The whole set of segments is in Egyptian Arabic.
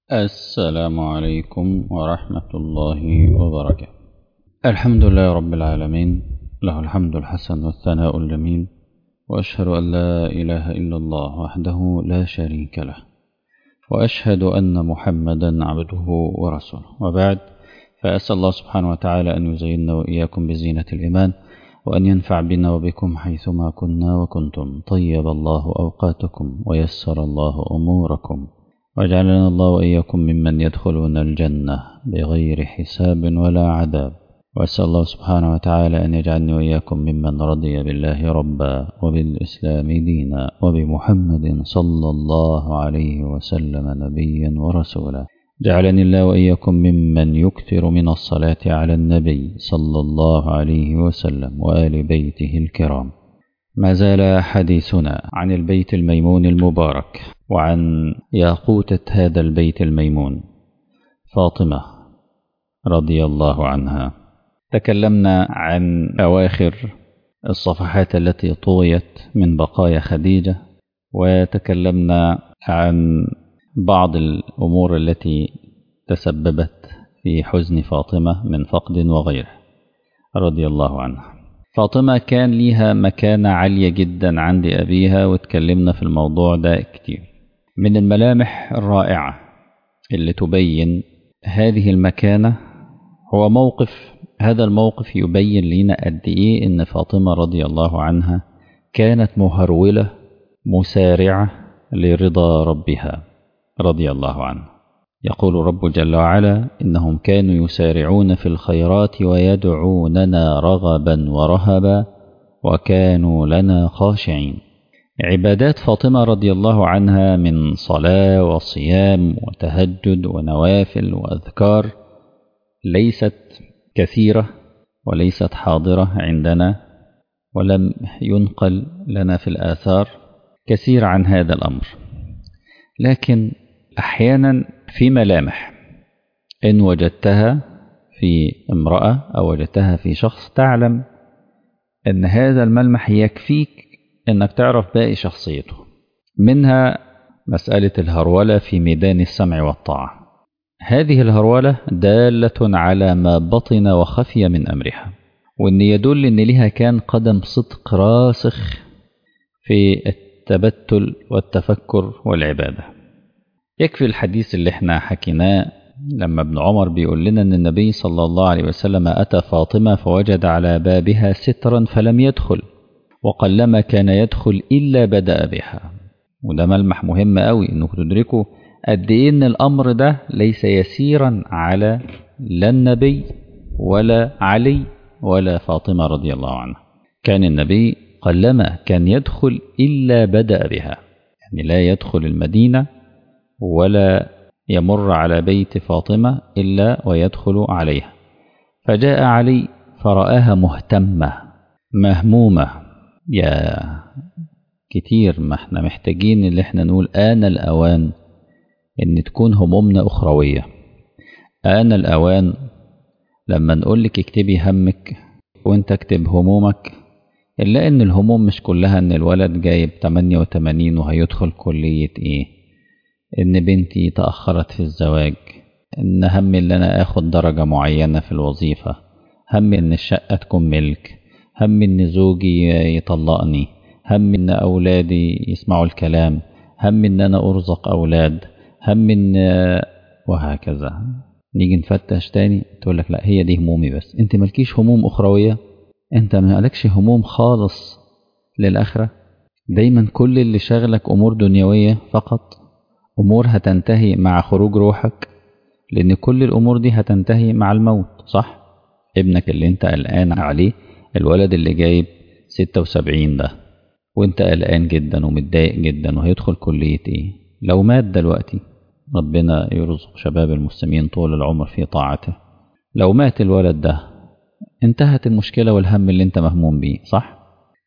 السلام عليكم ورحمة الله وبركاته الحمد لله رب العالمين له الحمد الحسن والثناء الجميل وأشهد أن لا إله إلا الله وحده لا شريك له وأشهد أن محمدا عبده ورسوله وبعد فأسأل الله سبحانه وتعالى أن يزيننا وإياكم بزينة الإيمان وأن ينفع بنا وبكم حيثما كنا وكنتم طيب الله أوقاتكم ويسر الله أموركم وجعلنا الله وإياكم ممن يدخلون الجنة بغير حساب ولا عذاب وأسأل الله سبحانه وتعالى أن يجعلني وإياكم ممن رضي بالله ربا وبالإسلام دينا وبمحمد صلى الله عليه وسلم نبيا ورسولا جعلني الله وإياكم ممن يكثر من الصلاة على النبي صلى الله عليه وسلم وآل بيته الكرام ما زال حديثنا عن البيت الميمون المبارك وعن ياقوتة هذا البيت الميمون فاطمة رضي الله عنها تكلمنا عن أواخر الصفحات التي طويت من بقايا خديجة وتكلمنا عن بعض الأمور التي تسببت في حزن فاطمة من فقد وغيره رضي الله عنها فاطمة كان ليها مكانة عالية جدا عند أبيها واتكلمنا في الموضوع ده كتير من الملامح الرائعة اللي تبين هذه المكانة هو موقف هذا الموقف يبين لنا قد إيه إن فاطمة رضي الله عنها كانت مهرولة مسارعة لرضا ربها رضي الله عنه يقول رب جل وعلا إنهم كانوا يسارعون في الخيرات ويدعوننا رغبا ورهبا وكانوا لنا خاشعين عبادات فاطمة رضي الله عنها من صلاة وصيام وتهجد ونوافل وأذكار ليست كثيرة وليست حاضرة عندنا ولم ينقل لنا في الآثار كثير عن هذا الأمر لكن أحيانا في ملامح إن وجدتها في امرأة أو وجدتها في شخص تعلم أن هذا الملمح يكفيك أنك تعرف باقي شخصيته منها مسألة الهرولة في ميدان السمع والطاعة هذه الهرولة دالة على ما بطن وخفي من أمرها وأن يدل أن لها كان قدم صدق راسخ في التبتل والتفكر والعبادة يكفي الحديث اللي احنا حكيناه لما ابن عمر بيقول لنا ان النبي صلى الله عليه وسلم اتى فاطمه فوجد على بابها سترا فلم يدخل وقلما كان يدخل الا بدا بها وده ملمح مهم قوي انكم تدركوا قد ايه ان الامر ده ليس يسيرا على لا النبي ولا علي ولا فاطمه رضي الله عنها كان النبي قلما كان يدخل الا بدا بها يعني لا يدخل المدينه ولا يمر على بيت فاطمة إلا ويدخل عليها فجاء علي فرآها مهتمة مهمومة يا كتير ما احنا محتاجين اللي احنا نقول آن الأوان إن تكون همومنا أخروية آن الأوان لما نقول لك اكتبي همك وانت اكتب همومك إلا إن الهموم مش كلها إن الولد جايب 88 وهيدخل كلية إيه إن بنتي تأخرت في الزواج إن همي إن أنا آخد درجة معينة في الوظيفة همي إن الشقة تكون ملك همي إن زوجي يطلقني همي إن أولادي يسمعوا الكلام همي إن أنا أرزق أولاد همي إن وهكذا نيجي نفتش تاني تقول لك لا هي دي همومي بس انت مالكيش هموم أخروية انت مالكش هموم خالص للآخرة دايما كل اللي شاغلك أمور دنيوية فقط أمور هتنتهي مع خروج روحك لأن كل الأمور دي هتنتهي مع الموت صح؟ ابنك اللي انت قلقان عليه الولد اللي جايب 76 ده وانت قلقان جدا ومتضايق جدا وهيدخل كلية ايه؟ لو مات دلوقتي ربنا يرزق شباب المسلمين طول العمر في طاعته لو مات الولد ده انتهت المشكلة والهم اللي انت مهموم بيه صح؟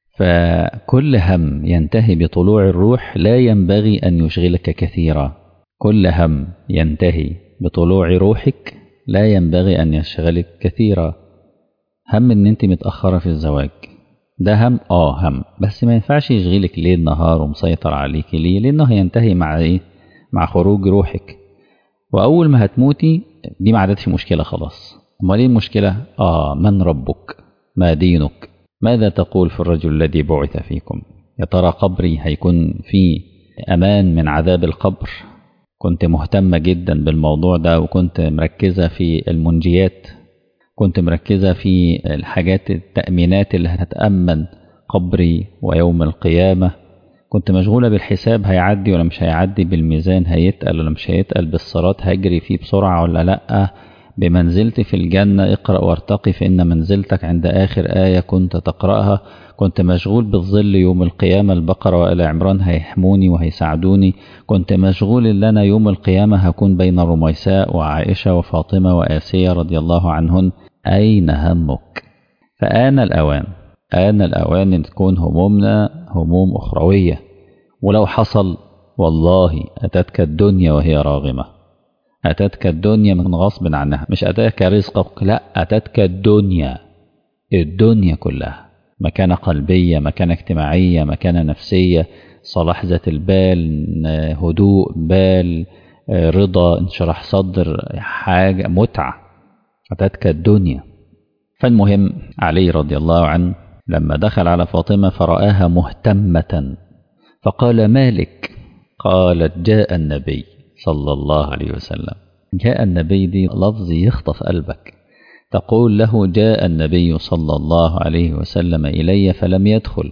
فكل هم ينتهي بطلوع الروح لا ينبغي أن يشغلك كثيرا كل هم ينتهي بطلوع روحك لا ينبغي أن يشغلك كثيرا هم ان انت متأخرة في الزواج ده هم اه هم بس ما ينفعش يشغلك ليل نهار ومسيطر عليك ليه لانه هينتهي مع ايه مع خروج روحك وأول ما هتموتي دي ما عادتش مشكلة خلاص أمال إيه المشكلة؟ آه من ربك؟ ما دينك؟ ماذا تقول في الرجل الذي بعث فيكم؟ يا ترى قبري هيكون فيه أمان من عذاب القبر؟ كنت مهتمة جدا بالموضوع ده وكنت مركزة في المنجيات كنت مركزة في الحاجات التأمينات اللي هتأمن قبري ويوم القيامة كنت مشغولة بالحساب هيعدي ولا مش هيعدي بالميزان هيتقل ولا مش هيتقل بالصلاة هجري فيه بسرعة ولا لأ بمنزلتي في الجنة اقرأ وارتقي فإن منزلتك عند آخر آية كنت تقرأها كنت مشغول بالظل يوم القيامة البقرة وآل عمران هيحموني وهيساعدوني كنت مشغول اللي أنا يوم القيامة هكون بين رميساء وعائشة وفاطمة وآسية رضي الله عنهن أين همك فآن الأوان آن الأوان أن تكون همومنا هموم أخروية ولو حصل والله أتتك الدنيا وهي راغمة أتتك الدنيا من غصب عنها مش أتاك رزقك لا أتتك الدنيا الدنيا كلها مكانة قلبية مكانة اجتماعية مكانة نفسية صلاح ذات البال هدوء بال رضا انشراح صدر حاجة متعة أتتك الدنيا فالمهم علي رضي الله عنه لما دخل على فاطمة فرآها مهتمة فقال مالك قالت جاء النبي صلى الله عليه وسلم جاء النبي دي لفظ يخطف قلبك تقول له جاء النبي صلى الله عليه وسلم إلي فلم يدخل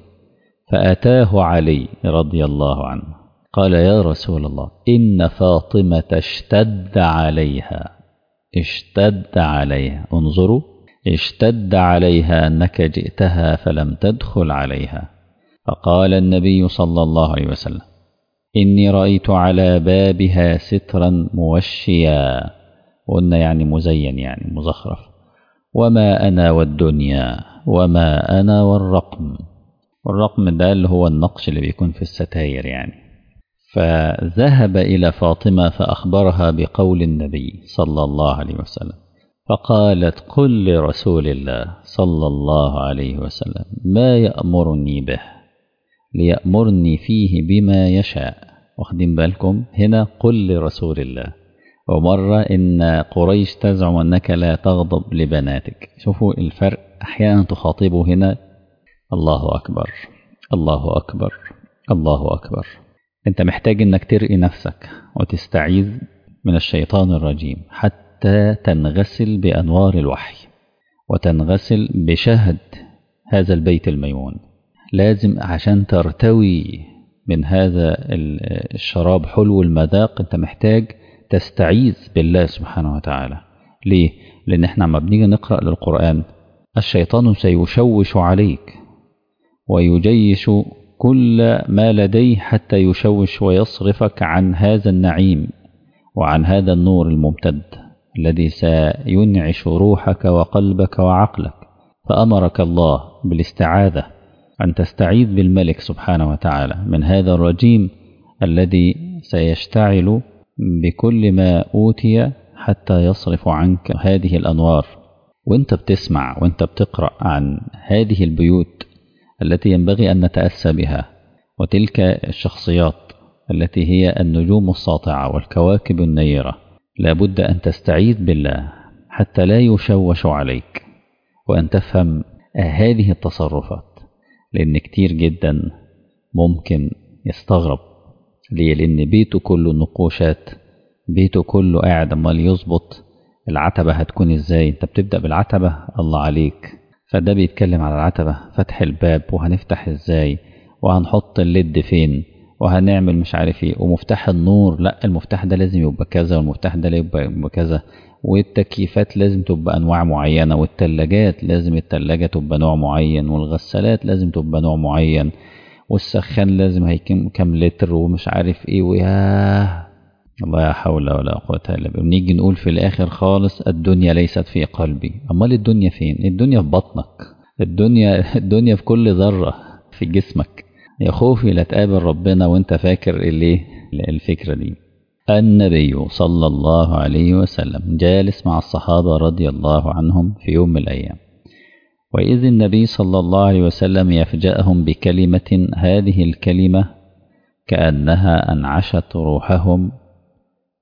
فأتاه علي رضي الله عنه قال يا رسول الله إن فاطمة اشتد عليها اشتد عليها انظروا اشتد عليها أنك جئتها فلم تدخل عليها فقال النبي صلى الله عليه وسلم إني رأيت على بابها سترا موشيا قلنا يعني مزين يعني مزخرف وما أنا والدنيا وما أنا والرقم والرقم ده اللي هو النقش اللي بيكون في الستاير يعني فذهب إلى فاطمة فأخبرها بقول النبي صلى الله عليه وسلم فقالت قل لرسول الله صلى الله عليه وسلم ما يأمرني به ليأمرني فيه بما يشاء واخدين بالكم هنا قل لرسول الله ومرة إن قريش تزعم أنك لا تغضب لبناتك شوفوا الفرق أحيانا تخاطبه هنا الله أكبر الله أكبر الله أكبر أنت محتاج أنك ترقي نفسك وتستعيذ من الشيطان الرجيم حتى تنغسل بأنوار الوحي وتنغسل بشهد هذا البيت الميمون لازم عشان ترتوي من هذا الشراب حلو المذاق انت محتاج تستعيذ بالله سبحانه وتعالى ليه؟ لأن احنا لما بنيجي نقرأ للقرآن الشيطان سيشوش عليك ويجيش كل ما لديه حتى يشوش ويصرفك عن هذا النعيم وعن هذا النور الممتد الذي سينعش روحك وقلبك وعقلك فأمرك الله بالاستعاذة أن تستعيذ بالملك سبحانه وتعالى من هذا الرجيم الذي سيشتعل بكل ما أوتي حتى يصرف عنك هذه الأنوار وانت بتسمع وانت بتقرأ عن هذه البيوت التي ينبغي أن نتأسى بها وتلك الشخصيات التي هي النجوم الساطعة والكواكب النيرة لابد أن تستعيذ بالله حتى لا يشوش عليك وأن تفهم هذه التصرفات لأن كتير جدا ممكن يستغرب ليه لأن بيته كله نقوشات بيته كله قاعد أمال يظبط العتبة هتكون ازاي انت بتبدأ بالعتبة الله عليك فده بيتكلم على العتبة فتح الباب وهنفتح ازاي وهنحط الليد فين وهنعمل مش عارف ايه ومفتاح النور لا المفتاح ده لازم يبقى كذا والمفتاح ده يبقى كذا والتكييفات لازم تبقى انواع معينة والتلاجات لازم التلاجة تبقى نوع معين والغسالات لازم تبقى نوع معين والسخان لازم هيكون كام لتر ومش عارف ايه وياه الله لا حول ولا قوة إلا بالله ونيجي نقول في الآخر خالص الدنيا ليست في قلبي أمال الدنيا فين الدنيا في بطنك الدنيا الدنيا في كل ذرة في جسمك يا خوفي لا تقابل ربنا وانت فاكر الايه الفكرة دي النبي صلى الله عليه وسلم جالس مع الصحابة رضي الله عنهم في يوم من الأيام وإذ النبي صلى الله عليه وسلم يفجأهم بكلمة هذه الكلمة كأنها أنعشت روحهم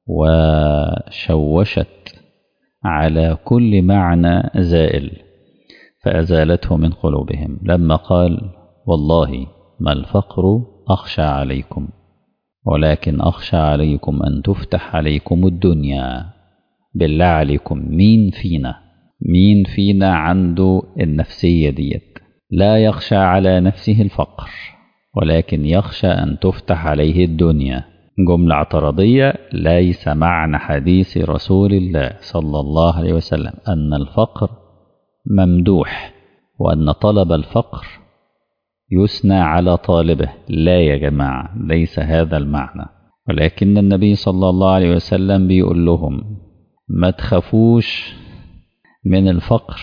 وشوشت على كل معنى زائل فأزالته من قلوبهم لما قال والله ما الفقر أخشى عليكم ولكن أخشى عليكم أن تفتح عليكم الدنيا بالله عليكم مين فينا مين فينا عنده النفسية ديت لا يخشى على نفسه الفقر ولكن يخشى أن تفتح عليه الدنيا جملة اعتراضية ليس معنى حديث رسول الله صلى الله عليه وسلم أن الفقر ممدوح وأن طلب الفقر يثنى على طالبه لا يا جماعة ليس هذا المعنى ولكن النبي صلى الله عليه وسلم بيقول لهم ما تخافوش من الفقر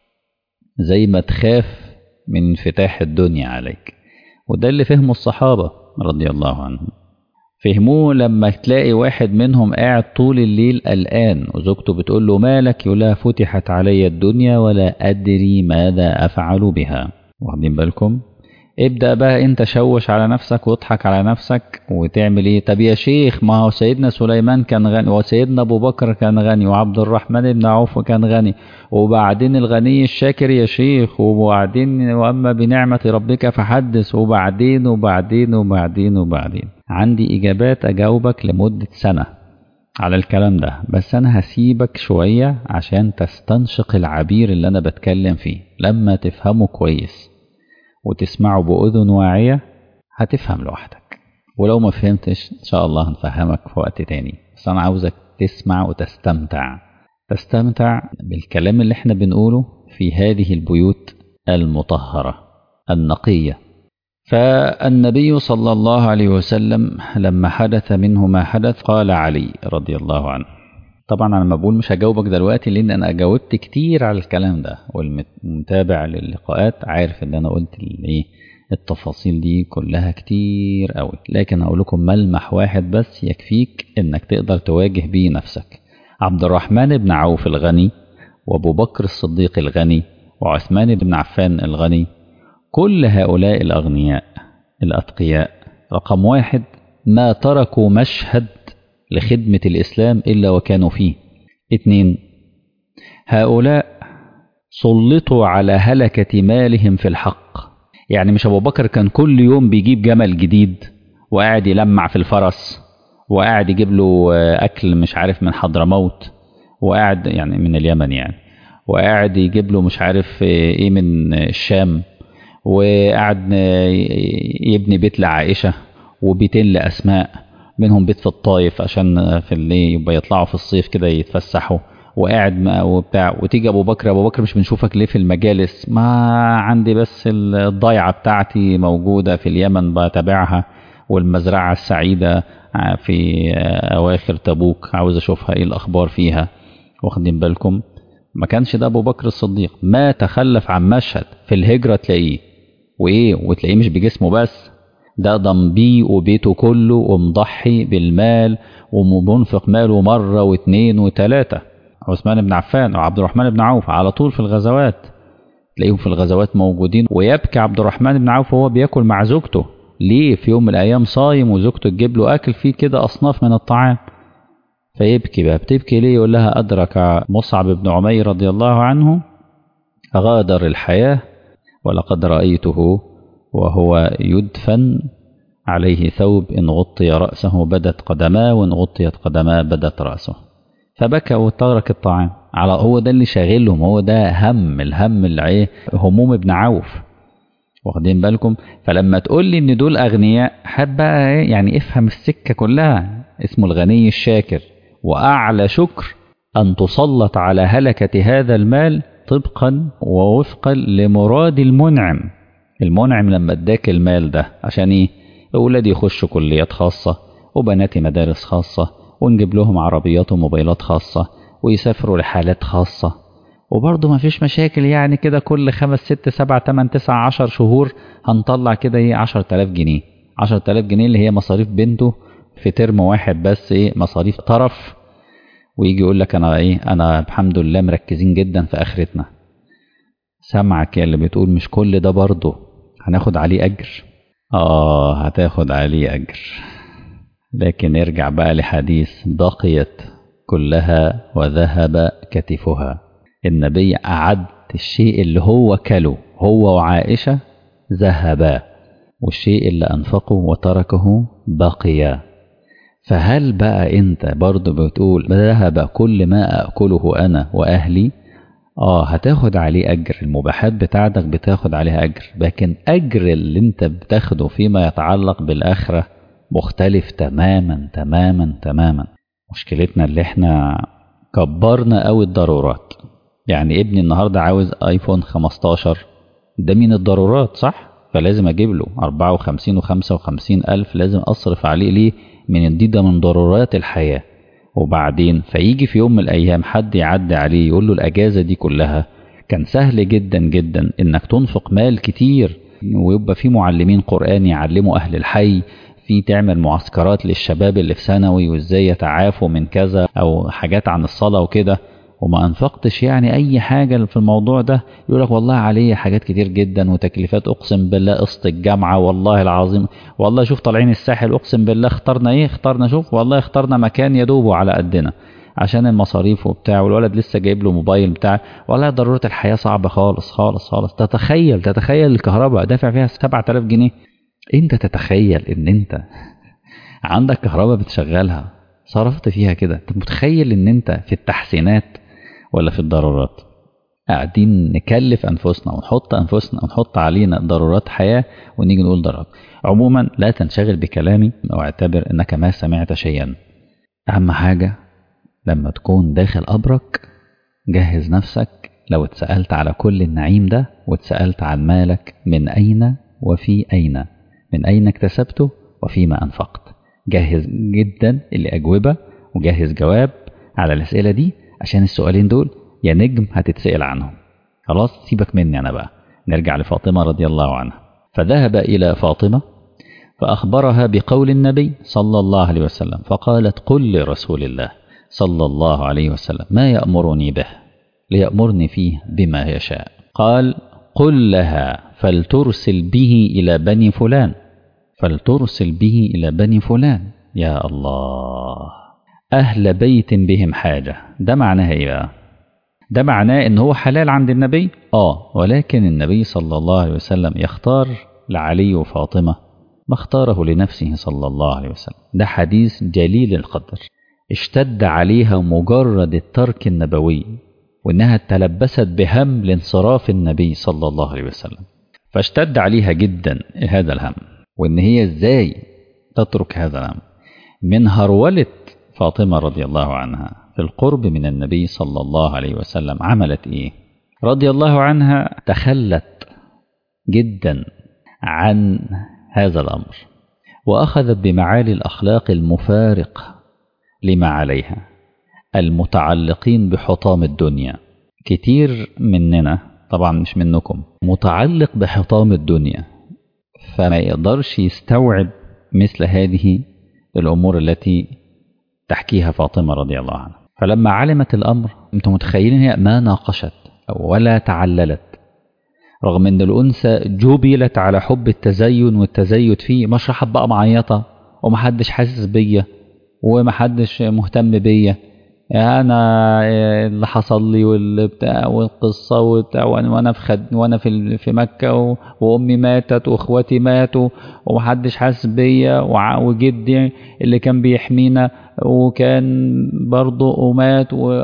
زي ما تخاف من انفتاح الدنيا عليك وده اللي فهمه الصحابة رضي الله عنهم فهموه لما تلاقي واحد منهم قاعد طول الليل قلقان وزوجته بتقول له مالك يقول لها فتحت علي الدنيا ولا أدري ماذا أفعل بها واخدين بالكم ابدأ بقى انت شوش على نفسك واضحك على نفسك وتعمل ايه طب يا شيخ ما هو سيدنا سليمان كان غني وسيدنا ابو بكر كان غني وعبد الرحمن بن عوف كان غني وبعدين الغني الشاكر يا شيخ وبعدين واما بنعمة ربك فحدث وبعدين وبعدين وبعدين وبعدين عندي اجابات اجاوبك لمدة سنة على الكلام ده بس انا هسيبك شوية عشان تستنشق العبير اللي انا بتكلم فيه لما تفهمه كويس وتسمعه بأذن واعية هتفهم لوحدك ولو ما فهمتش إن شاء الله هنفهمك في وقت تاني بس أنا عاوزك تسمع وتستمتع تستمتع بالكلام اللي احنا بنقوله في هذه البيوت المطهرة النقية فالنبي صلى الله عليه وسلم لما حدث منه ما حدث قال علي رضي الله عنه طبعا انا ما بقول مش هجاوبك دلوقتي لان انا جاوبت كتير على الكلام ده والمتابع للقاءات عارف ان انا قلت الايه التفاصيل دي كلها كتير قوي لكن هقول لكم ملمح واحد بس يكفيك انك تقدر تواجه بيه نفسك عبد الرحمن بن عوف الغني وابو بكر الصديق الغني وعثمان بن عفان الغني كل هؤلاء الاغنياء الاتقياء رقم واحد ما تركوا مشهد لخدمة الإسلام إلا وكانوا فيه اثنين هؤلاء سلطوا على هلكة مالهم في الحق يعني مش أبو بكر كان كل يوم بيجيب جمل جديد وقاعد يلمع في الفرس وقاعد يجيب له أكل مش عارف من حضرموت وقاعد يعني من اليمن يعني وقاعد يجيب له مش عارف ايه من الشام وقاعد يبني بيت لعائشة وبيتين لأسماء منهم بيت في الطايف عشان في اللي يبقى يطلعوا في الصيف كده يتفسحوا وقاعد وبتاع وتيجي ابو بكر ابو بكر مش بنشوفك ليه في المجالس ما عندي بس الضيعه بتاعتي موجوده في اليمن بتابعها والمزرعه السعيده في اواخر تبوك عاوز اشوفها ايه الاخبار فيها واخدين بالكم ما كانش ده ابو بكر الصديق ما تخلف عن مشهد في الهجره تلاقيه وايه وتلاقيه مش بجسمه بس ده ضمبيه وبيته كله ومضحي بالمال ومنفق ماله مرة واثنين وثلاثة عثمان بن عفان وعبد الرحمن بن عوف على طول في الغزوات تلاقيهم في الغزوات موجودين ويبكي عبد الرحمن بن عوف وهو بياكل مع زوجته ليه في يوم من الأيام صايم وزوجته تجيب له أكل فيه كده أصناف من الطعام فيبكي بقى بتبكي ليه يقول لها أدرك مصعب بن عمير رضي الله عنه غادر الحياة ولقد رأيته وهو يدفن عليه ثوب إن غطي رأسه بدت قدماه وإن غطيت قدماه بدت رأسه فبكى وترك الطعام على هو ده اللي شاغلهم هو ده هم الهم اللي ايه هموم ابن عوف واخدين بالكم فلما تقول لي ان دول اغنياء هات بقى ايه يعني افهم السكه كلها اسمه الغني الشاكر واعلى شكر ان تسلط على هلكه هذا المال طبقا ووفقا لمراد المنعم المنعم لما اداك المال ده عشان ايه اولادي يخشوا كليات خاصه وبناتي مدارس خاصه ونجيب لهم عربيات وموبايلات خاصه ويسافروا لحالات خاصه وبرضه ما فيش مشاكل يعني كده كل خمس ست سبع تمن تسع عشر شهور هنطلع كده ايه عشر تلاف جنيه عشر تلاف جنيه اللي هي مصاريف بنته في ترم واحد بس ايه مصاريف طرف ويجي يقول لك انا ايه انا الحمد لله مركزين جدا في اخرتنا سامعك يا اللي بتقول مش كل ده برضه هناخد عليه اجر اه هتاخد عليه اجر لكن ارجع بقى لحديث بقيت كلها وذهب كتفها النبي أعد الشيء اللي هو كله هو وعائشة ذهبا والشيء اللي أنفقه وتركه بقيا فهل بقى أنت برضه بتقول ذهب كل ما أكله أنا وأهلي آه هتاخد عليه أجر المباحات بتاعتك بتاخد عليها أجر لكن أجر اللي أنت بتاخده فيما يتعلق بالآخرة مختلف تماما تماما تماما مشكلتنا اللي احنا كبرنا قوي الضرورات يعني ابني النهاردة عاوز ايفون 15 ده من الضرورات صح فلازم اجيب له 54 و55 الف لازم اصرف عليه ليه من دي ده من ضرورات الحياة وبعدين فيجي في يوم من الايام حد يعدي عليه يقول له الاجازة دي كلها كان سهل جدا جدا انك تنفق مال كتير ويبقى في معلمين قرآن يعلموا اهل الحي في تعمل معسكرات للشباب اللي في ثانوي وازاي يتعافوا من كذا او حاجات عن الصلاة وكده وما انفقتش يعني اي حاجة في الموضوع ده يقول لك والله عليه حاجات كتير جدا وتكليفات اقسم بالله قسط الجامعة والله العظيم والله شوف طالعين الساحل اقسم بالله اخترنا ايه اخترنا شوف والله اخترنا مكان يدوبه على قدنا عشان المصاريف وبتاع والولد لسه جايب له موبايل بتاع والله ضرورة الحياة صعبة خالص خالص خالص تتخيل تتخيل الكهرباء دافع فيها 7000 جنيه انت تتخيل ان انت عندك كهرباء بتشغلها صرفت فيها كده انت متخيل ان انت في التحسينات ولا في الضرورات قاعدين نكلف انفسنا ونحط انفسنا ونحط علينا ضرورات حياه ونيجي نقول ضرورات عموما لا تنشغل بكلامي واعتبر انك ما سمعت شيئا اهم حاجه لما تكون داخل قبرك جهز نفسك لو اتسالت على كل النعيم ده واتسالت عن مالك من اين وفي اين من أين اكتسبته وفيما أنفقت جهز جدا الأجوبة وجهز جواب على الأسئلة دي عشان السؤالين دول يا نجم هتتسأل عنهم خلاص سيبك مني أنا بقى نرجع لفاطمة رضي الله عنها فذهب إلى فاطمة فأخبرها بقول النبي صلى الله عليه وسلم فقالت قل لرسول الله صلى الله عليه وسلم ما يأمرني به ليأمرني فيه بما يشاء قال قل لها فلترسل به إلى بني فلان فلترسل به إلى بني فلان يا الله أهل بيت بهم حاجة ده معناها إيه بقى ده معناه إن هو حلال عند النبي آه ولكن النبي صلى الله عليه وسلم يختار لعلي وفاطمة ما اختاره لنفسه صلى الله عليه وسلم ده حديث جليل القدر اشتد عليها مجرد الترك النبوي وإنها تلبست بهم لانصراف النبي صلى الله عليه وسلم فاشتد عليها جدا هذا الهم وإن هي إزاي تترك هذا الهم من هرولة فاطمة رضي الله عنها في القرب من النبي صلى الله عليه وسلم عملت إيه رضي الله عنها تخلت جدا عن هذا الأمر وأخذت بمعالي الأخلاق المفارق لما عليها المتعلقين بحطام الدنيا كتير مننا طبعا مش منكم متعلق بحطام الدنيا فما يقدرش يستوعب مثل هذه الأمور التي تحكيها فاطمة رضي الله عنها فلما علمت الأمر أنتم متخيلين هي ما ناقشت ولا تعللت رغم أن الأنثى جبلت على حب التزين والتزيد فيه مش راح بقى معيطة ومحدش حاسس بيا ومحدش مهتم بيا انا اللي حصل لي والبتاع والقصه وبتاع وانا في خد وانا في في مكه وامي ماتت واخواتي ماتوا ومحدش حاسس بيا وجدي اللي كان بيحمينا وكان برضه ومات و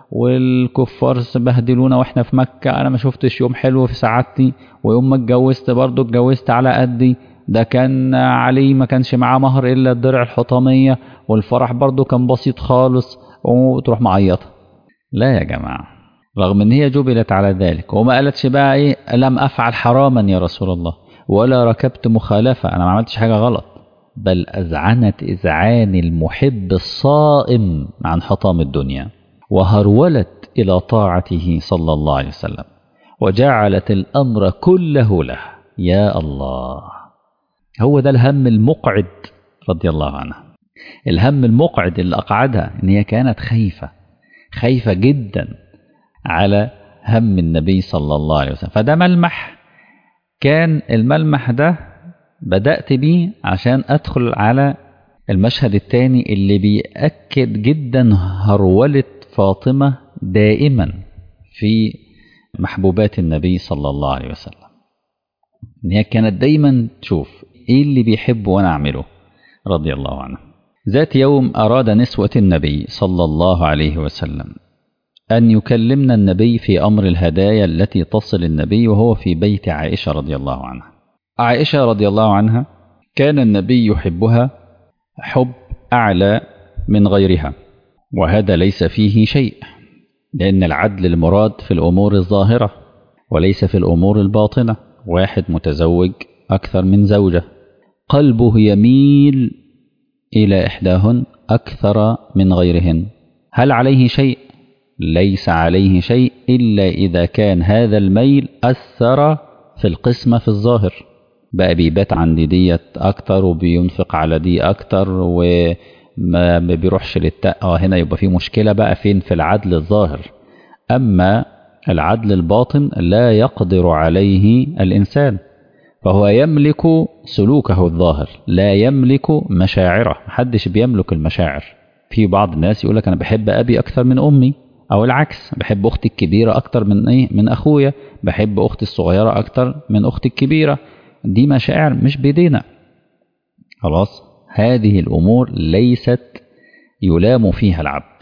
والكفار بهدلونا واحنا في مكه انا ما شفتش يوم حلو في سعادتي ويوم ما اتجوزت برضه اتجوزت على قدي ده كان علي ما كانش معاه مهر الا الدرع الحطاميه والفرح برضه كان بسيط خالص وتروح معيطة لا يا جماعة رغم ان هي جبلت على ذلك وما قالتش بقى ايه لم افعل حراما يا رسول الله ولا ركبت مخالفة انا ما عملتش حاجة غلط بل اذعنت اذعان المحب الصائم عن حطام الدنيا وهرولت الى طاعته صلى الله عليه وسلم وجعلت الامر كله له يا الله هو ده الهم المقعد رضي الله عنه الهم المقعد اللي أقعدها إن هي كانت خايفة خايفة جدا على هم النبي صلى الله عليه وسلم فده ملمح كان الملمح ده بدأت بيه عشان أدخل على المشهد الثاني اللي بيأكد جدا هرولة فاطمة دائما في محبوبات النبي صلى الله عليه وسلم ان هي كانت دايما تشوف ايه اللي بيحبه وانا اعمله رضي الله عنه ذات يوم اراد نسوة النبي صلى الله عليه وسلم أن يكلمنا النبي في أمر الهدايا التي تصل النبي وهو في بيت عائشة رضي الله عنها عائشة رضي الله عنها كان النبي يحبها حب أعلى من غيرها وهذا ليس فيه شيء لأن العدل المراد في الأمور الظاهرة وليس في الأمور الباطنة واحد متزوج أكثر من زوجة قلبه يميل إلى إحداهن أكثر من غيرهن هل عليه شيء؟ ليس عليه شيء إلا إذا كان هذا الميل أثر في القسمة في الظاهر بقى بيبات عند ديت أكتر وبينفق على دي أكتر وما بيروحش للتقوى هنا يبقى في مشكلة بقى فين في العدل الظاهر أما العدل الباطن لا يقدر عليه الإنسان فهو يملك سلوكه الظاهر لا يملك مشاعره محدش بيملك المشاعر في بعض الناس يقول لك أنا بحب أبي أكثر من أمي أو العكس بحب أختي الكبيرة أكتر من إيه من أخويا بحب أختي الصغيرة أكتر من أختي الكبيرة دي مشاعر مش بيدينا خلاص هذه الأمور ليست يلام فيها العبد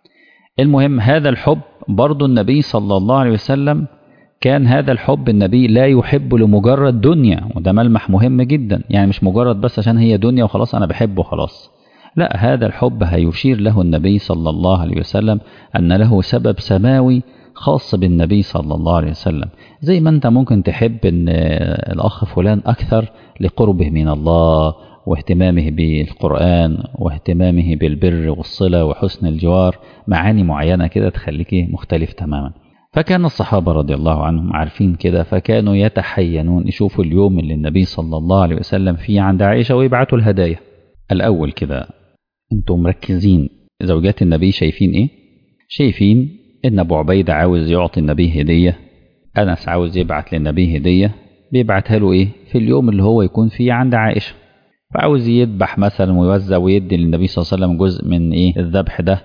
المهم هذا الحب برضو النبي صلى الله عليه وسلم كان هذا الحب النبي لا يحب لمجرد دنيا وده ملمح مهم جدا يعني مش مجرد بس عشان هي دنيا وخلاص أنا بحبه خلاص لا هذا الحب هيشير له النبي صلى الله عليه وسلم أن له سبب سماوي خاص بالنبي صلى الله عليه وسلم زي ما أنت ممكن تحب أن الأخ فلان أكثر لقربه من الله واهتمامه بالقرآن واهتمامه بالبر والصلة وحسن الجوار معاني معينة كده تخليك مختلف تماما فكان الصحابة رضي الله عنهم عارفين كده فكانوا يتحينون يشوفوا اليوم اللي النبي صلى الله عليه وسلم فيه عند عائشة ويبعتوا الهدايا الأول كده انتم مركزين زوجات النبي شايفين ايه شايفين ان ابو عبيدة عاوز يعطي النبي هدية انس عاوز يبعت للنبي هدية بيبعتها له ايه في اليوم اللي هو يكون فيه عند عائشة فعاوز يذبح مثلا ويوزع ويدي للنبي صلى الله عليه وسلم جزء من ايه الذبح ده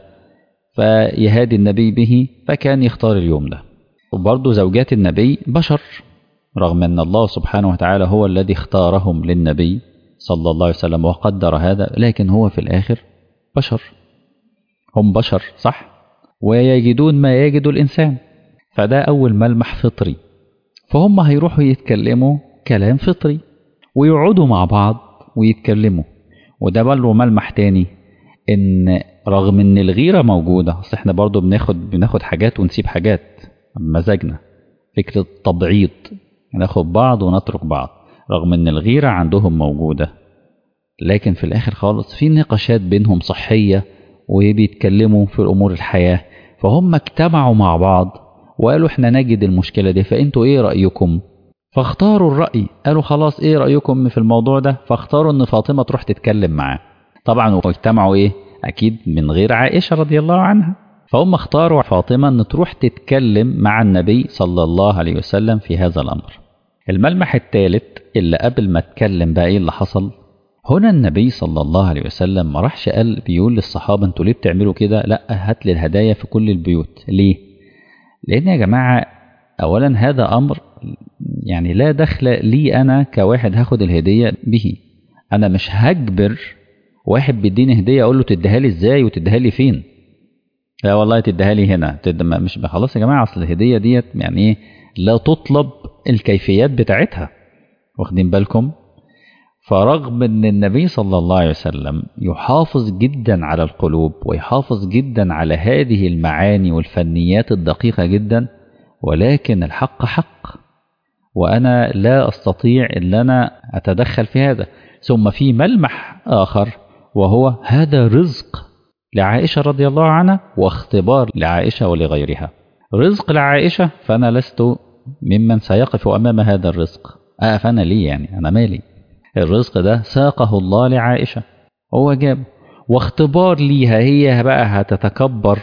فيهادي النبي به فكان يختار اليوم ده وبرضه زوجات النبي بشر رغم ان الله سبحانه وتعالى هو الذي اختارهم للنبي صلى الله عليه وسلم وقدر هذا لكن هو في الآخر بشر هم بشر صح ويجدون ما يجد الإنسان فده أول ملمح فطري فهم هيروحوا يتكلموا كلام فطري ويقعدوا مع بعض ويتكلموا وده برضه ملمح تاني ان رغم ان الغيرة موجودة اصل احنا برضه بناخد بناخد حاجات ونسيب حاجات بمزاجنا فكرة تبعيض ناخد بعض ونترك بعض رغم ان الغيرة عندهم موجودة لكن في الاخر خالص في نقاشات بينهم صحية وبيتكلموا في امور الحياة فهم اجتمعوا مع بعض وقالوا احنا نجد المشكلة دي فانتوا ايه رأيكم فاختاروا الرأي قالوا خلاص ايه رأيكم في الموضوع ده فاختاروا ان فاطمة تروح تتكلم معاه طبعا واجتمعوا ايه اكيد من غير عائشة رضي الله عنها فهم اختاروا فاطمة ان تروح تتكلم مع النبي صلى الله عليه وسلم في هذا الامر الملمح الثالث اللي قبل ما اتكلم بقى ايه اللي حصل هنا النبي صلى الله عليه وسلم ما راحش قال بيقول للصحابة انتوا ليه بتعملوا كده لا هات لي الهدايا في كل البيوت ليه لان يا جماعة اولا هذا امر يعني لا دخل لي انا كواحد هاخد الهدية به انا مش هجبر واحد بيديني هدية اقول له تديها لي ازاي وتديها لي فين لا والله تديها لي هنا تد... مش خلاص يا جماعة اصل الهدية ديت يعني ايه لا تطلب الكيفيات بتاعتها واخدين بالكم فرغم ان النبي صلى الله عليه وسلم يحافظ جدا على القلوب ويحافظ جدا على هذه المعاني والفنيات الدقيقة جدا ولكن الحق حق وأنا لا أستطيع أن أنا أتدخل في هذا ثم في ملمح آخر وهو هذا رزق لعائشة رضي الله عنها واختبار لعائشة ولغيرها رزق لعائشة فأنا لست ممن سيقف أمام هذا الرزق آه فأنا ليه يعني أنا مالي الرزق ده ساقه الله لعائشة هو جاب واختبار ليها هي بقى هتتكبر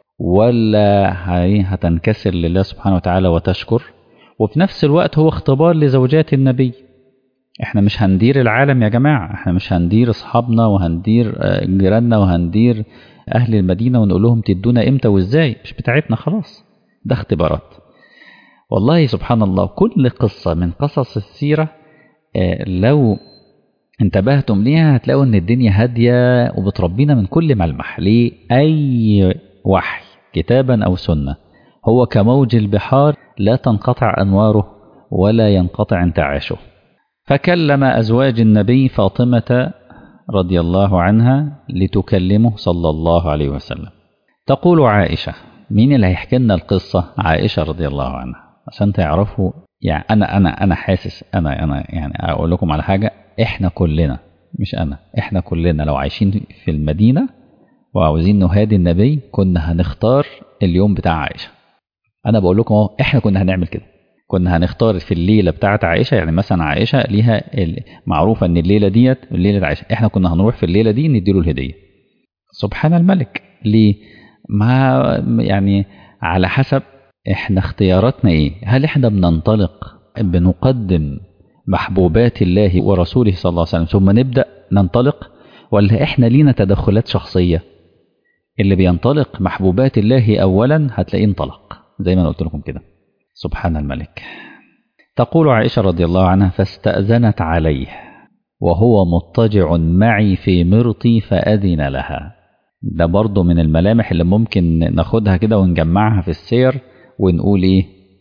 ولا هتنكسر لله سبحانه وتعالى وتشكر وفي نفس الوقت هو اختبار لزوجات النبي احنا مش هندير العالم يا جماعة احنا مش هندير اصحابنا وهندير آه، جيراننا وهندير اهل المدينة ونقول لهم تدونا امتى وازاي مش بتاعتنا خلاص ده اختبارات والله سبحان الله كل قصة من قصص السيرة آه، لو انتبهتم ليها هتلاقوا ان الدنيا هادية وبتربينا من كل ملمح ليه اي وحي كتابا او سنة هو كموج البحار لا تنقطع انواره ولا ينقطع انتعاشه فكلم ازواج النبي فاطمة رضي الله عنها لتكلمه صلى الله عليه وسلم تقول عائشة مين اللي هيحكي لنا القصة عائشة رضي الله عنها عشان تعرفوا يعني انا انا انا حاسس انا انا يعني اقول لكم على حاجة احنا كلنا مش انا احنا كلنا لو عايشين في المدينة وعاوزين نهادي النبي كنا هنختار اليوم بتاع عائشة انا بقول لكم اهو احنا كنا هنعمل كده كنا هنختار في الليله بتاعه عائشه يعني مثلا عائشه ليها ال- معروفه ان الليله ديت ليله عائشه احنا كنا هنروح في الليله دي نديله الهديه سبحان الملك ليه ما يعني على حسب احنا اختياراتنا ايه هل احنا بننطلق بنقدم محبوبات الله ورسوله صلى الله عليه وسلم ثم نبدا ننطلق ولا احنا لينا تدخلات شخصيه اللي بينطلق محبوبات الله اولا هتلاقيه انطلق زي ما انا قلت لكم كده سبحان الملك تقول عائشه رضي الله عنها فاستاذنت عليه وهو مضطجع معي في مرطي فاذن لها ده برضه من الملامح اللي ممكن ناخدها كده ونجمعها في السير ونقول ايه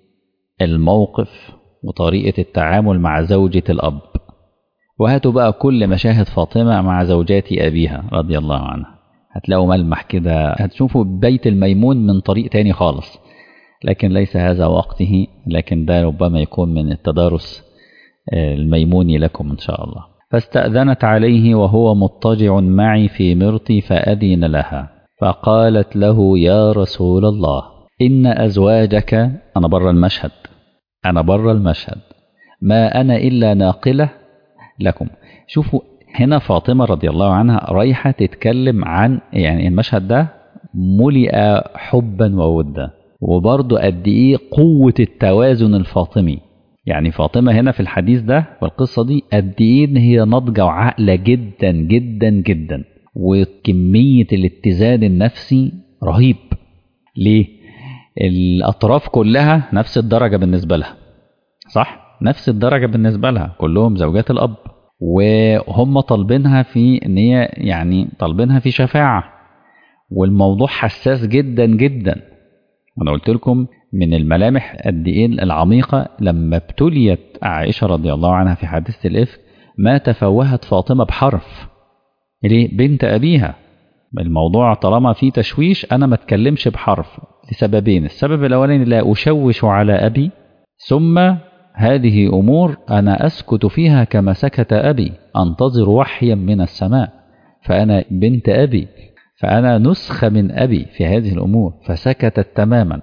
الموقف وطريقه التعامل مع زوجه الاب وهاتوا بقى كل مشاهد فاطمه مع زوجات ابيها رضي الله عنها هتلاقوا ملمح كده هتشوفوا بيت الميمون من طريق تاني خالص لكن ليس هذا وقته لكن ده ربما يكون من التدارس آه، الميموني لكم إن شاء الله فاستأذنت عليه وهو مضطجع معي في مرطي فأذن لها فقالت له يا رسول الله إن أزواجك أنا بره المشهد أنا بره المشهد ما أنا إلا ناقلة لكم شوفوا هنا فاطمة رضي الله عنها رايحة تتكلم عن يعني المشهد ده ملئ حبا وودا وبرضه قد ايه قوة التوازن الفاطمي يعني فاطمة هنا في الحديث ده والقصة دي قد ايه ان هي ناضجة وعاقلة جدا جدا جدا وكمية الاتزان النفسي رهيب ليه؟ الأطراف كلها نفس الدرجة بالنسبة لها صح؟ نفس الدرجة بالنسبة لها كلهم زوجات الأب وهم طالبينها في ان هي يعني طالبينها في شفاعة والموضوع حساس جدا جدا وانا قلت لكم من الملامح قد ايه العميقة لما ابتليت عائشة رضي الله عنها في حادثة الإفك ما تفوهت فاطمة بحرف ليه بنت أبيها الموضوع طالما فيه تشويش أنا ما اتكلمش بحرف لسببين السبب الأولاني لا أشوش على أبي ثم هذه أمور أنا أسكت فيها كما سكت أبي أنتظر وحيا من السماء فأنا بنت أبي فأنا نسخة من أبي في هذه الأمور فسكتت تماما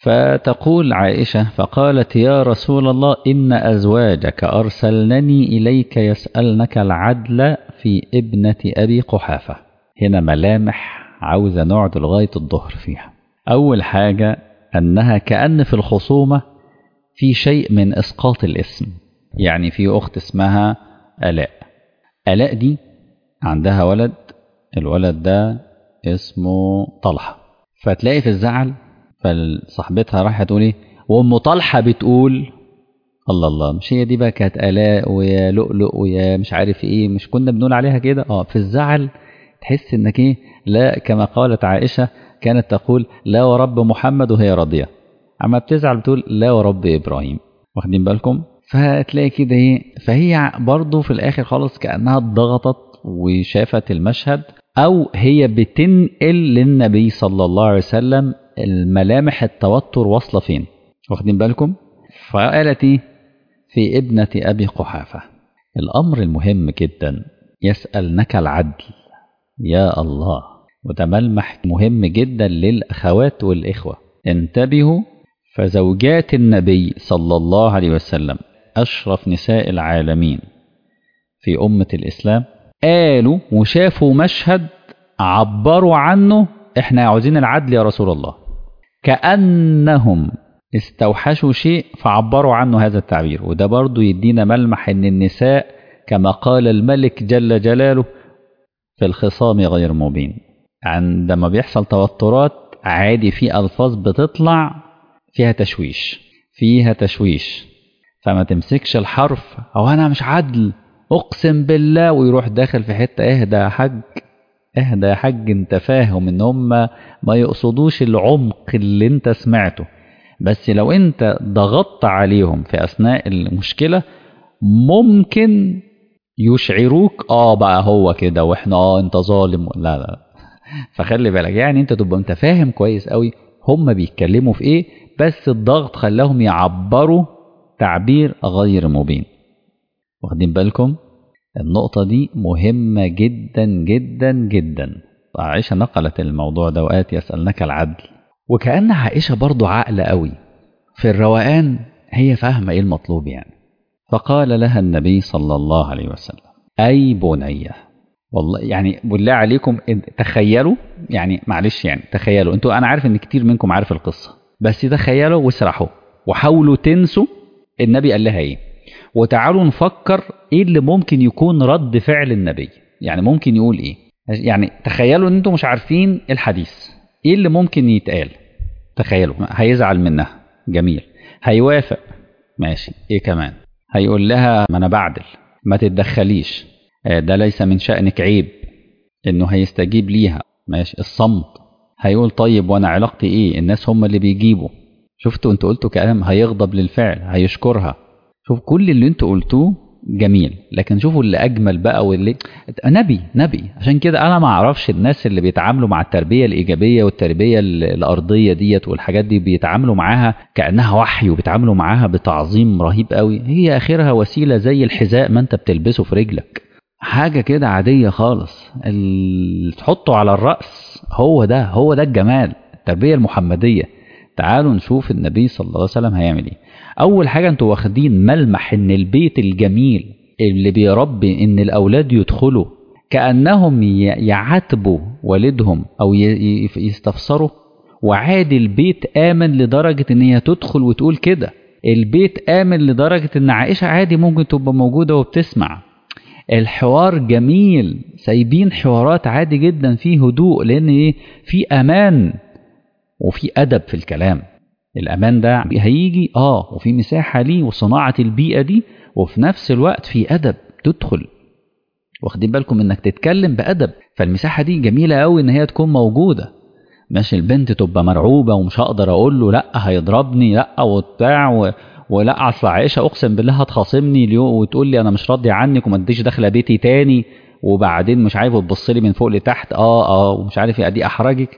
فتقول عائشة فقالت يا رسول الله إن أزواجك أرسلنني إليك يسألنك العدل في ابنة أبي قحافة هنا ملامح عاوزة نقعد لغاية الظهر فيها أول حاجة أنها كأن في الخصومة في شيء من إسقاط الاسم يعني في أخت اسمها آلاء آلاء دي عندها ولد الولد ده اسمه طلحة فتلاقي في الزعل فصاحبتها راحت تقول ايه وام طلحة بتقول الله الله مش هي دي بقى كانت آلاء ويا لؤلؤ ويا مش عارف ايه مش كنا بنقول عليها كده اه في الزعل تحس انك ايه لا كما قالت عائشة كانت تقول لا ورب محمد وهي راضية اما بتزعل بتقول لا ورب ابراهيم واخدين بالكم فتلاقي كده ايه فهي برضه في الاخر خالص كانها اتضغطت وشافت المشهد او هي بتنقل للنبي صلى الله عليه وسلم الملامح التوتر واصله فين واخدين بالكم فقالت ايه في ابنة ابي قحافة الامر المهم جدا يسألنك العدل يا الله وده ملمح مهم جدا للاخوات والاخوة انتبهوا فزوجات النبي صلى الله عليه وسلم أشرف نساء العالمين في أمة الإسلام قالوا وشافوا مشهد عبروا عنه احنا عاوزين العدل يا رسول الله كأنهم استوحشوا شيء فعبروا عنه هذا التعبير وده برضو يدينا ملمح ان النساء كما قال الملك جل جلاله في الخصام غير مبين عندما بيحصل توترات عادي في ألفاظ بتطلع فيها تشويش فيها تشويش فما تمسكش الحرف أو أنا مش عدل أقسم بالله ويروح داخل في حتة اهدى يا حاج اهدى يا حاج انت فاهم ان هم ما يقصدوش العمق اللي انت سمعته بس لو انت ضغطت عليهم في اثناء المشكله ممكن يشعروك اه بقى هو كده واحنا اه انت ظالم لا لا فخلي بالك يعني انت تبقى انت فاهم كويس قوي هم بيتكلموا في ايه بس الضغط خلاهم يعبروا تعبير غير مبين واخدين بالكم النقطة دي مهمة جدا جدا جدا عائشة نقلت الموضوع ده وقالت يسألنك العدل وكأن عائشة برضو عاقلة قوي في الروقان هي فاهمة ايه المطلوب يعني فقال لها النبي صلى الله عليه وسلم أي بنية والله يعني بالله عليكم تخيلوا يعني معلش يعني تخيلوا انتوا انا عارف ان كتير منكم عارف القصة بس تخيلوا واسرحوا وحاولوا تنسوا النبي قال لها ايه وتعالوا نفكر ايه اللي ممكن يكون رد فعل النبي يعني ممكن يقول ايه يعني تخيلوا ان انتم مش عارفين الحديث ايه اللي ممكن يتقال تخيلوا هيزعل منها جميل هيوافق ماشي ايه كمان هيقول لها ما انا بعدل ما تتدخليش ده ليس من شأنك عيب انه هيستجيب ليها ماشي الصمت هيقول طيب وانا علاقتي ايه الناس هم اللي بيجيبوا شفتوا انتوا قلتوا كلام هيغضب للفعل هيشكرها شوف كل اللي انتوا قلتوه جميل لكن شوفوا اللي اجمل بقى واللي نبي نبي عشان كده انا ما اعرفش الناس اللي بيتعاملوا مع التربيه الايجابيه والتربيه الارضيه ديت والحاجات دي بيتعاملوا معاها كانها وحي وبيتعاملوا معاها بتعظيم رهيب قوي هي اخرها وسيله زي الحذاء ما انت بتلبسه في رجلك حاجه كده عاديه خالص اللي تحطه على الراس هو ده هو ده الجمال التربيه المحمديه تعالوا نشوف النبي صلى الله عليه وسلم هيعمل ايه اول حاجه انتوا واخدين ملمح ان البيت الجميل اللي بيربي ان الاولاد يدخلوا كانهم يعاتبوا والدهم او يستفسروا وعادي البيت امن لدرجه ان هي تدخل وتقول كده البيت امن لدرجه ان عائشه عادي ممكن تبقى موجوده وبتسمع الحوار جميل سايبين حوارات عادي جدا فيه هدوء لان ايه في امان وفي ادب في الكلام الامان ده هيجي اه وفي مساحه ليه وصناعه البيئه دي وفي نفس الوقت في ادب تدخل واخدين بالكم انك تتكلم بادب فالمساحه دي جميله قوي ان هي تكون موجوده ماشي البنت تبقى مرعوبه ومش هقدر اقول له لا هيضربني لا وبتاع و... ولا اصل عائشه اقسم بالله هتخاصمني اليوم وتقول لي انا مش راضي عنك وما تديش داخله بيتي تاني وبعدين مش عارف تبص لي من فوق لتحت اه اه ومش عارف ايه دي احرجك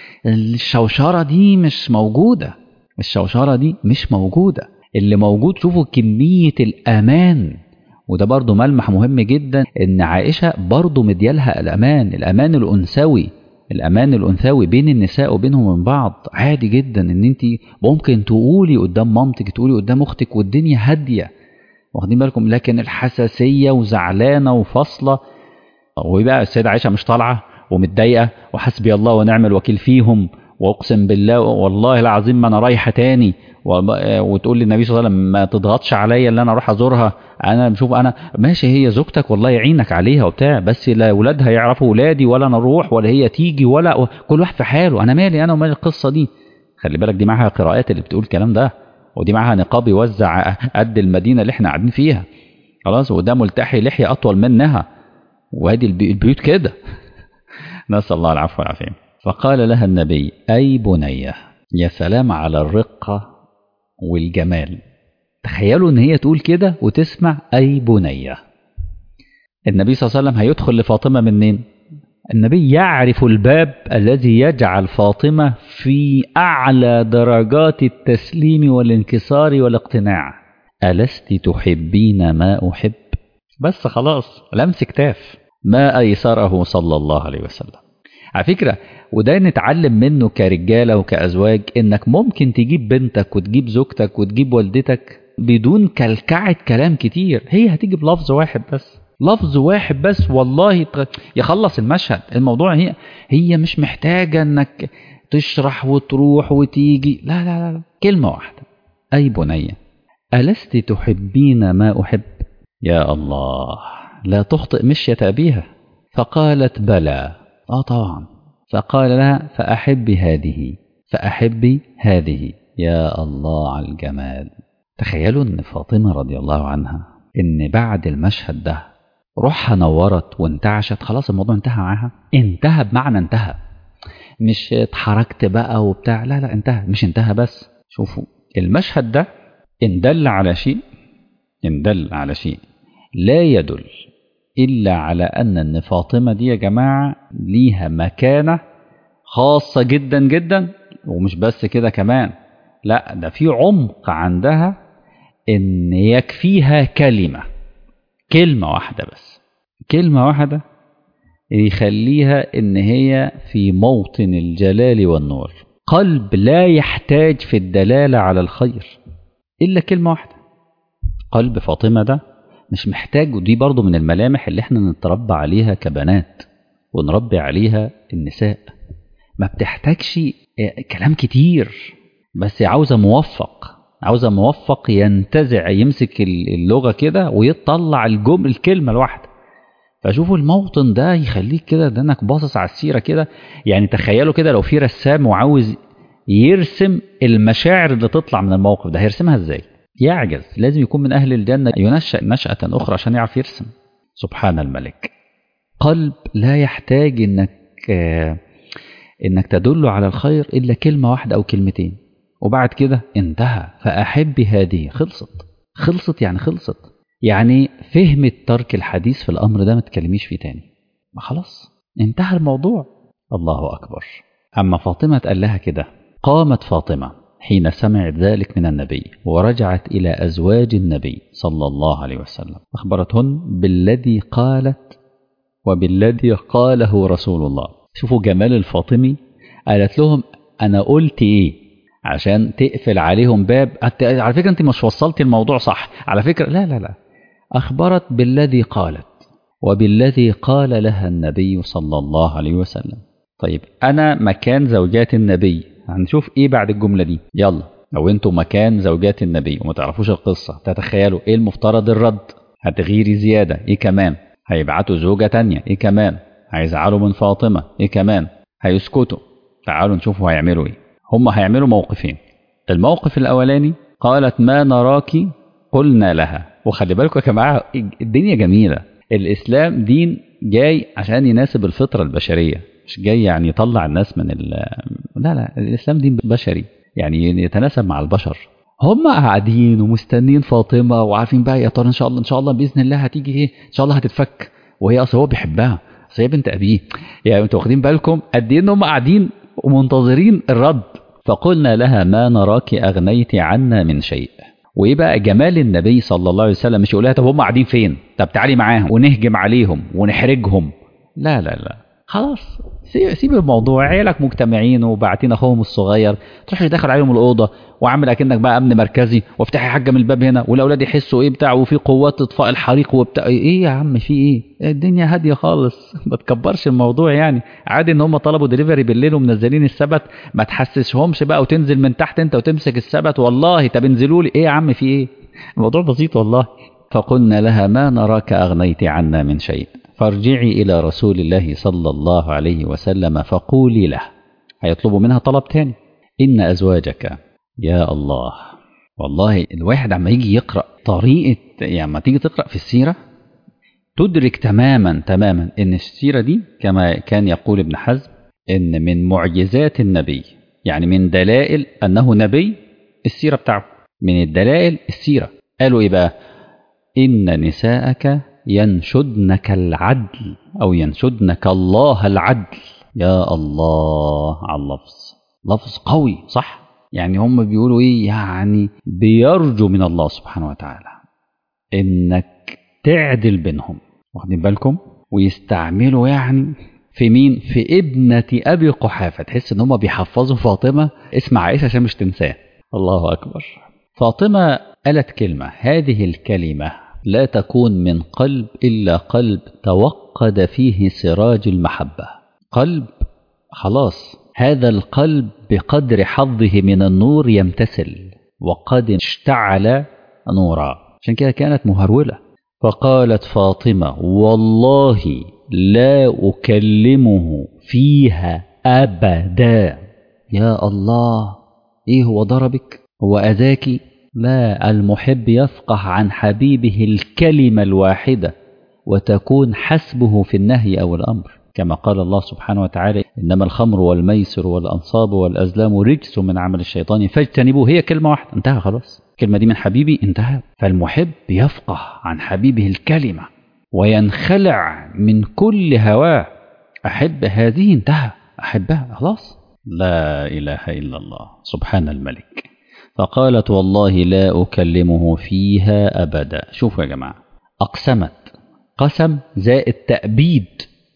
الشوشره دي مش موجوده الشوشره دي مش موجوده اللي موجود شوفوا كميه الامان وده برضو ملمح مهم جدا ان عائشه برضو مديالها الامان الامان الانثوي الامان الانثوي بين النساء وبينهم من بعض عادي جدا ان انت ممكن تقولي قدام مامتك تقولي قدام اختك والدنيا هاديه واخدين بالكم لكن الحساسيه وزعلانه وفاصله وبقى السيده عائشه مش طالعه ومتضايقه وحسبي الله ونعم الوكيل فيهم واقسم بالله والله العظيم ما انا رايحه تاني وتقول لي النبي صلى الله عليه وسلم ما تضغطش عليا اللي انا اروح ازورها انا بشوف انا ماشي هي زوجتك والله يعينك عليها وبتاع بس لا اولادها يعرفوا ولادي ولا انا اروح ولا هي تيجي ولا كل واحد في حاله انا مالي انا ومال القصه دي خلي بالك دي معاها قراءات اللي بتقول الكلام ده ودي معاها نقاب يوزع قد المدينه اللي احنا قاعدين فيها خلاص وده ملتحي لحيه اطول منها وادي البيوت كده نسال الله العفو والعافيه فقال لها النبي اي بنيه يا سلام على الرقه والجمال تخيلوا ان هي تقول كده وتسمع اي بنيه النبي صلى الله عليه وسلم هيدخل لفاطمه منين النبي يعرف الباب الذي يجعل فاطمه في اعلى درجات التسليم والانكسار والاقتناع الست تحبين ما احب بس خلاص لمس كتاف ما ايسره صلى الله عليه وسلم على فكره وده نتعلم منه كرجالة وكأزواج إنك ممكن تجيب بنتك وتجيب زوجتك وتجيب والدتك بدون كلكعة كلام كتير هي هتيجي بلفظ واحد بس لفظ واحد بس والله يخلص المشهد الموضوع هي هي مش محتاجة إنك تشرح وتروح وتيجي لا لا لا كلمة واحدة أي بنية ألست تحبين ما أحب يا الله لا تخطئ مشية أبيها فقالت بلى آه طبعا فقال لها فأحبي هذه فأحبي هذه يا الله على الجمال تخيلوا أن فاطمة رضي الله عنها أن بعد المشهد ده روحها نورت وانتعشت خلاص الموضوع انتهى معاها انتهى بمعنى انتهى مش اتحركت بقى وبتاع لا لا انتهى مش انتهى بس شوفوا المشهد ده إن دل على شيء إن دل على شيء لا يدل إلا على أن أن فاطمة دي يا جماعة ليها مكانة خاصة جدا جدا ومش بس كده كمان لا ده في عمق عندها إن يكفيها كلمة كلمة واحدة بس كلمة واحدة يخليها إن هي في موطن الجلال والنور قلب لا يحتاج في الدلالة على الخير إلا كلمة واحدة قلب فاطمة ده مش محتاج ودي برضو من الملامح اللي احنا نتربى عليها كبنات ونربي عليها النساء ما بتحتاجش كلام كتير بس عاوزة موفق عاوزة موفق ينتزع يمسك اللغة كده ويطلع الجمل الكلمة الواحدة فشوفوا الموطن ده يخليك كده ده انك باصص على السيرة كده يعني تخيلوا كده لو في رسام وعاوز يرسم المشاعر اللي تطلع من الموقف ده هيرسمها ازاي يعجز لازم يكون من أهل الجنة ينشأ نشأة أخرى عشان يعرف يرسم سبحان الملك قلب لا يحتاج إنك إنك تدل على الخير إلا كلمة واحدة أو كلمتين وبعد كده انتهى فأحب هذه خلصت خلصت يعني خلصت يعني فهمت ترك الحديث في الأمر ده ما تكلميش فيه تاني ما خلاص انتهى الموضوع الله أكبر أما فاطمة قال لها كده قامت فاطمة حين سمعت ذلك من النبي ورجعت إلى أزواج النبي صلى الله عليه وسلم أخبرتهن بالذي قالت وبالذي قاله رسول الله شوفوا جمال الفاطمي قالت لهم أنا قلت إيه عشان تقفل عليهم باب على فكرة أنت مش وصلت الموضوع صح على فكرة لا لا لا أخبرت بالذي قالت وبالذي قال لها النبي صلى الله عليه وسلم طيب أنا مكان زوجات النبي هنشوف ايه بعد الجملة دي يلا لو انتوا مكان زوجات النبي وما تعرفوش القصة تتخيلوا ايه المفترض الرد هتغيري زيادة ايه كمان هيبعتوا زوجة تانية ايه كمان هيزعلوا من فاطمة ايه كمان هيسكتوا تعالوا نشوفوا هيعملوا ايه هم هيعملوا موقفين الموقف الاولاني قالت ما نراك قلنا لها وخلي بالكم يا جماعة الدنيا جميلة الاسلام دين جاي عشان يناسب الفطرة البشرية مش جاي يعني يطلع الناس من ال لا لا الاسلام دين بشري يعني يتناسب مع البشر هم قاعدين ومستنين فاطمه وعارفين بقى يا ترى ان شاء الله ان شاء الله باذن الله هتيجي ايه ان شاء الله هتتفك وهي اصل هو بيحبها اصل هي بنت ابيه يعني انتوا واخدين بالكم قد ايه ان هم قاعدين ومنتظرين الرد فقلنا لها ما نراك اغنيت عنا من شيء وايه بقى جمال النبي صلى الله عليه وسلم مش يقول لها طب هم قاعدين فين طب تعالي معاهم ونهجم عليهم ونحرجهم لا لا لا خلاص سيب الموضوع عيالك مجتمعين وباعتين اخوهم الصغير تروحش داخل عليهم الاوضه وعامل اكنك بقى امن مركزي وافتحي حاجه من الباب هنا والاولاد يحسوا ايه بتاع وفي قوات اطفاء الحريق وبتاع ايه يا عم في ايه الدنيا هاديه خالص ما تكبرش الموضوع يعني عادي ان هم طلبوا دليفري بالليل ومنزلين السبت ما تحسسهمش بقى وتنزل من تحت انت وتمسك السبت والله طب انزلوا لي ايه يا عم في ايه الموضوع بسيط والله فقلنا لها ما نراك اغنيت عنا من شيء فارجعي إلى رسول الله صلى الله عليه وسلم فقولي له هيطلبوا منها طلب تاني إن أزواجك يا الله والله الواحد عما يجي يقرأ طريقة يعني ما تيجي تقرأ في السيرة تدرك تماما تماما إن السيرة دي كما كان يقول ابن حزم إن من معجزات النبي يعني من دلائل أنه نبي السيرة بتاعه من الدلائل السيرة قالوا إيه بقى إن نساءك ينشدنك العدل أو ينشدنك الله العدل يا الله على اللفظ لفظ قوي صح يعني هم بيقولوا إيه يعني بيرجوا من الله سبحانه وتعالى إنك تعدل بينهم واخدين بالكم ويستعملوا يعني في مين في ابنة أبي قحافة تحس إن هم بيحفظوا فاطمة اسم عائشة عشان مش تنساه الله أكبر فاطمة قالت كلمة هذه الكلمة لا تكون من قلب إلا قلب توقد فيه سراج المحبة قلب خلاص هذا القلب بقدر حظه من النور يمتثل وقد اشتعل نورا عشان كده كانت مهرولة فقالت فاطمة والله لا أكلمه فيها أبدا يا الله إيه هو ضربك هو أذاك لا المحب يفقه عن حبيبه الكلمة الواحدة وتكون حسبه في النهي أو الأمر كما قال الله سبحانه وتعالى إنما الخمر والميسر والأنصاب والأزلام رجس من عمل الشيطان فاجتنبوه هي كلمة واحدة انتهى خلاص الكلمة دي من حبيبي انتهى فالمحب يفقه عن حبيبه الكلمة وينخلع من كل هواه أحب هذه انتهى أحبها خلاص لا إله إلا الله سبحان الملك فقالت والله لا أكلمه فيها أبدا شوفوا يا جماعة أقسمت قسم زائد تأبيد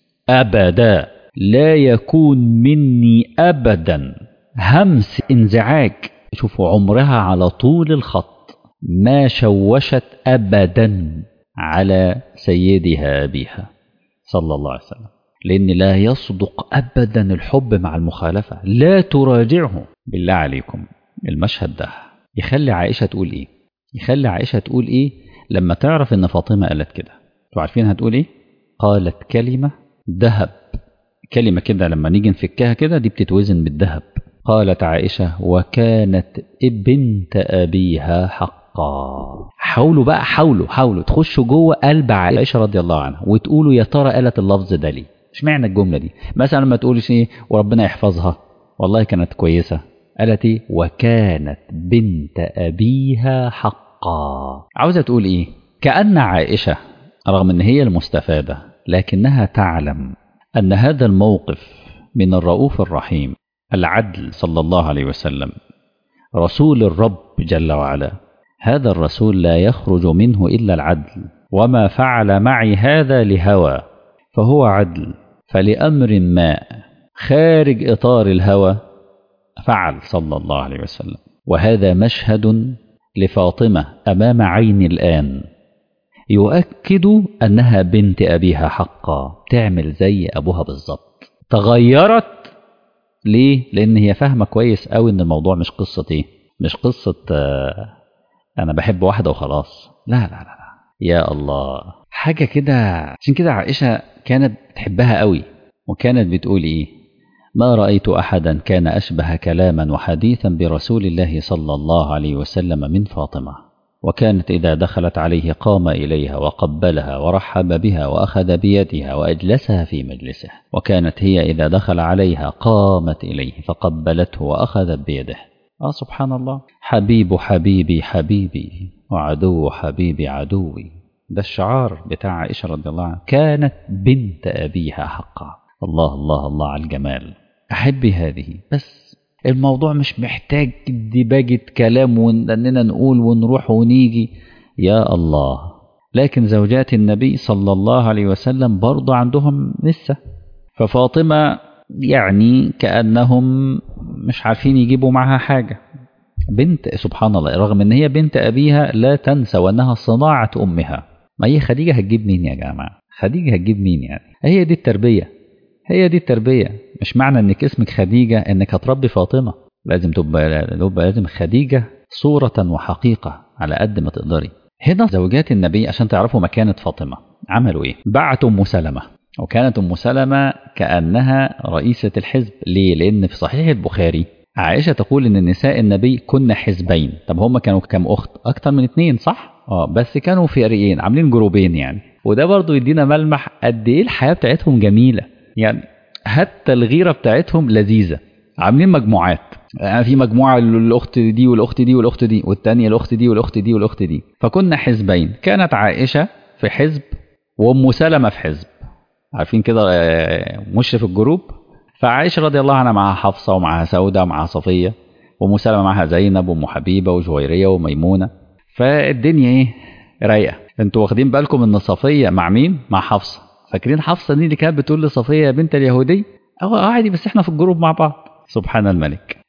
أبدا لا يكون مني أبدا همس انزعاج شوفوا عمرها على طول الخط ما شوشت أبدا على سيدها أبيها صلى الله عليه وسلم لأن لا يصدق أبدا الحب مع المخالفة لا تراجعه بالله عليكم المشهد ده يخلي عائشة تقول إيه يخلي عائشة تقول إيه لما تعرف إن فاطمة قالت كده انتوا عارفين هتقول إيه قالت كلمة ذهب كلمة كده لما نيجي نفكها كده دي بتتوزن بالذهب قالت عائشة وكانت بنت أبيها حقا حاولوا بقى حاولوا حاولوا تخشوا جوه قلب عائشة رضي الله عنها وتقولوا يا ترى قالت اللفظ ده ليه اشمعنى الجملة دي مثلا لما تقولش ايه وربنا يحفظها والله كانت كويسة قالت ايه وكانت بنت أبيها حقا عاوزة تقول ايه كأن عائشة رغم ان هي المستفادة لكنها تعلم أن هذا الموقف من الرؤوف الرحيم العدل صلى الله عليه وسلم رسول الرب جل وعلا هذا الرسول لا يخرج منه إلا العدل وما فعل معي هذا لهوى فهو عدل فلأمر ما خارج إطار الهوى فعل صلى الله عليه وسلم وهذا مشهد لفاطمة أمام عيني الآن يؤكد أنها بنت أبيها حقا تعمل زي أبوها بالظبط تغيرت ليه؟ لأن هي فاهمة كويس قوي إن الموضوع مش قصة إيه؟ مش قصة آه أنا بحب واحدة وخلاص لا لا لا, لا. يا الله حاجة كده عشان كده عائشة كانت تحبها قوي وكانت بتقول إيه؟ ما رأيت أحدا كان أشبه كلاما وحديثا برسول الله صلى الله عليه وسلم من فاطمة وكانت إذا دخلت عليه قام إليها وقبلها ورحب بها وأخذ بيدها وأجلسها في مجلسه وكانت هي إذا دخل عليها قامت إليه فقبلته وأخذت بيده آه سبحان الله حبيب حبيبي حبيبي وعدو حبيبي عدوي ده الشعار بتاع عائشة رضي الله عنها كانت بنت أبيها حقا الله الله الله على الجمال أحبي هذه بس الموضوع مش محتاج دباجة كلام وأننا نقول ونروح ونيجي يا الله لكن زوجات النبي صلى الله عليه وسلم برضو عندهم لسه ففاطمة يعني كأنهم مش عارفين يجيبوا معها حاجة بنت سبحان الله رغم ان هي بنت ابيها لا تنسى وانها صناعة امها ما هي خديجة هتجيب مين يا جماعة خديجة هتجيب مين يعني هي دي التربية هي دي التربية مش معنى انك اسمك خديجة انك هتربي فاطمة لازم تبقى, تبقى لازم خديجة صورة وحقيقة على قد ما تقدري هنا زوجات النبي عشان تعرفوا مكانة فاطمة عملوا ايه بعتوا ام سلمة وكانت ام سلمة كأنها رئيسة الحزب ليه لان في صحيح البخاري عائشة تقول ان نساء النبي كن حزبين طب هم كانوا كام اخت اكتر من اتنين صح اه بس كانوا فريقين عاملين جروبين يعني وده برضو يدينا ملمح قد ايه الحياة بتاعتهم جميلة يعني حتى الغيرة بتاعتهم لذيذة عاملين مجموعات يعني في مجموعة الأخت دي والأخت دي والأخت دي والتانية الأخت دي والأخت دي والأخت دي فكنا حزبين كانت عائشة في حزب وأم سلمة في حزب عارفين كده مشرف الجروب فعائشة رضي الله عنها معها حفصة ومعها سودة ومعها صفية وأم سلمة معها زينب وأم حبيبة وجويرية وميمونة فالدنيا إيه رايقة انتوا واخدين بالكم ان صفية مع مين؟ مع حفصة فاكرين حفصة دي اللي كانت بتقول لصفية يا بنت اليهودي؟ اه عادي بس احنا في الجروب مع بعض سبحان الملك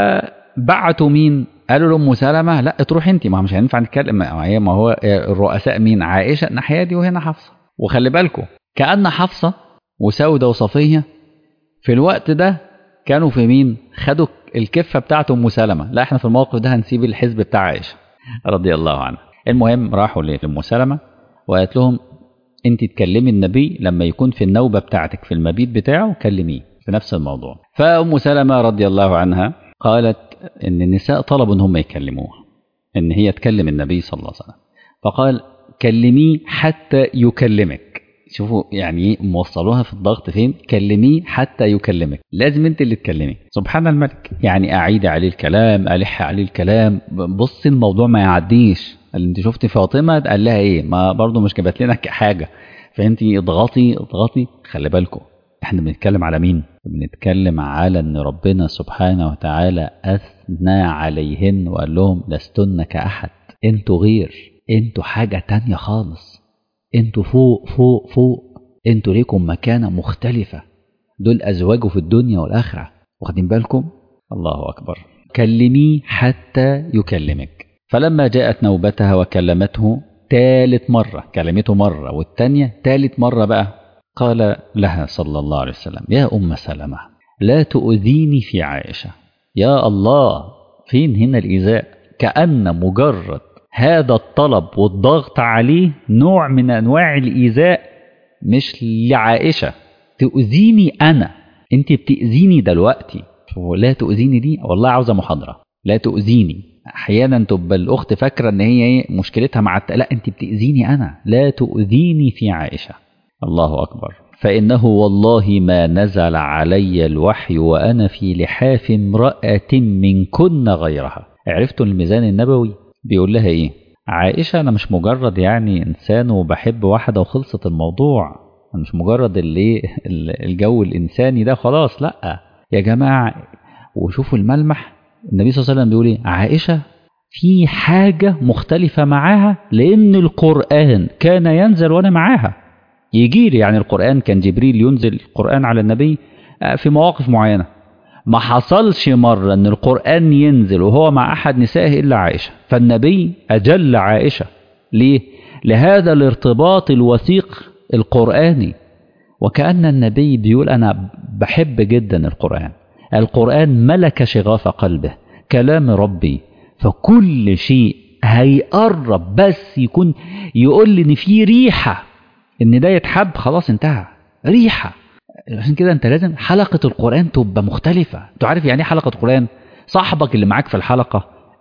فبعتوا مين؟ قالوا لأم سلمة لا تروح انت ما مش هينفع نتكلم ما هي ما هو الرؤساء مين؟ عائشة الناحية دي وهنا حفصة وخلي بالكم كأن حفصة وسودة وصفية في الوقت ده كانوا في مين؟ خدوا الكفة بتاعت أم سلمة لا احنا في الموقف ده هنسيب الحزب بتاع عائشة رضي الله عنها المهم راحوا لأم سلمة وقالت لهم انت تكلمي النبي لما يكون في النوبة بتاعتك في المبيت بتاعه كلميه في نفس الموضوع فأم سلمة رضي الله عنها قالت ان النساء طلبوا ان هم يكلموها ان هي تكلم النبي صلى الله عليه وسلم فقال كلميه حتى يكلمك شوفوا يعني ايه موصلوها في الضغط فين كلميه حتى يكلمك لازم انت اللي تكلمي سبحان الملك يعني اعيد عليه الكلام الح عليه الكلام بص الموضوع ما يعديش قال انت شفتي فاطمه قال لها ايه ما برضه مش جابت لنا حاجه فانت اضغطي اضغطي خلي بالكم احنا بنتكلم على مين بنتكلم على ان ربنا سبحانه وتعالى اثنى عليهن وقال لهم لستن كاحد انتوا غير انتوا حاجه تانية خالص انتوا فوق فوق فوق انتوا ليكم مكانة مختلفة دول أزواجه في الدنيا والآخرة واخدين بالكم الله أكبر كلميه حتى يكلمك فلما جاءت نوبتها وكلمته ثالث مرة كلمته مرة والتانية ثالث مرة بقى قال لها صلى الله عليه وسلم يا أم سلمة لا تؤذيني في عائشة يا الله فين هنا الإيذاء كأن مجرد هذا الطلب والضغط عليه نوع من انواع الايذاء مش لعائشه تؤذيني انا انت بتاذيني دلوقتي لا تؤذيني دي والله عاوزه محاضره لا تؤذيني احيانا تبقى الاخت فاكره ان هي ايه مشكلتها مع الت... لا انت بتاذيني انا لا تؤذيني في عائشه الله اكبر فانه والله ما نزل علي الوحي وانا في لحاف امراه منكن غيرها عرفتوا الميزان النبوي بيقول لها ايه عائشة انا مش مجرد يعني انسان وبحب واحدة وخلصت الموضوع انا مش مجرد اللي الجو الانساني ده خلاص لا يا جماعة وشوفوا الملمح النبي صلى الله عليه وسلم بيقول ايه عائشة في حاجة مختلفة معاها لأن القرآن كان ينزل وأنا معاها يجي لي يعني القرآن كان جبريل ينزل القرآن على النبي في مواقف معينة ما حصلش مرة ان القرآن ينزل وهو مع احد نسائه الا عائشة فالنبي اجل عائشة ليه؟ لهذا الارتباط الوثيق القرآني وكأن النبي بيقول انا بحب جدا القرآن القرآن ملك شغاف قلبه كلام ربي فكل شيء هيقرب بس يكون يقول لي ان في ريحة ان ده يتحب خلاص انتهى ريحة عشان كده انت لازم حلقة القرآن تبقى مختلفة انت عارف يعني ايه حلقة القرآن صاحبك اللي معاك في الحلقة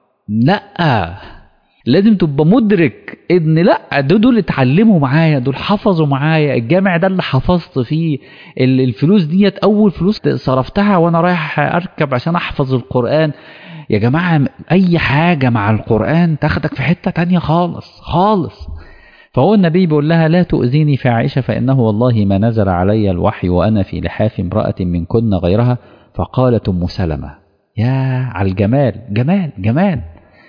لا لازم تبقى مدرك ان لا دول, دول اتعلموا معايا دول حفظوا معايا الجامع ده اللي حفظت فيه الفلوس ديت اول فلوس صرفتها وانا رايح اركب عشان احفظ القرآن يا جماعة اي حاجة مع القرآن تاخدك في حتة تانية خالص خالص فهو النبي بيقول لها لا تؤذيني في عائشة فإنه والله ما نزل علي الوحي وأنا في لحاف امرأة منكن غيرها فقالت أم سلمة يا على الجمال جمال جمال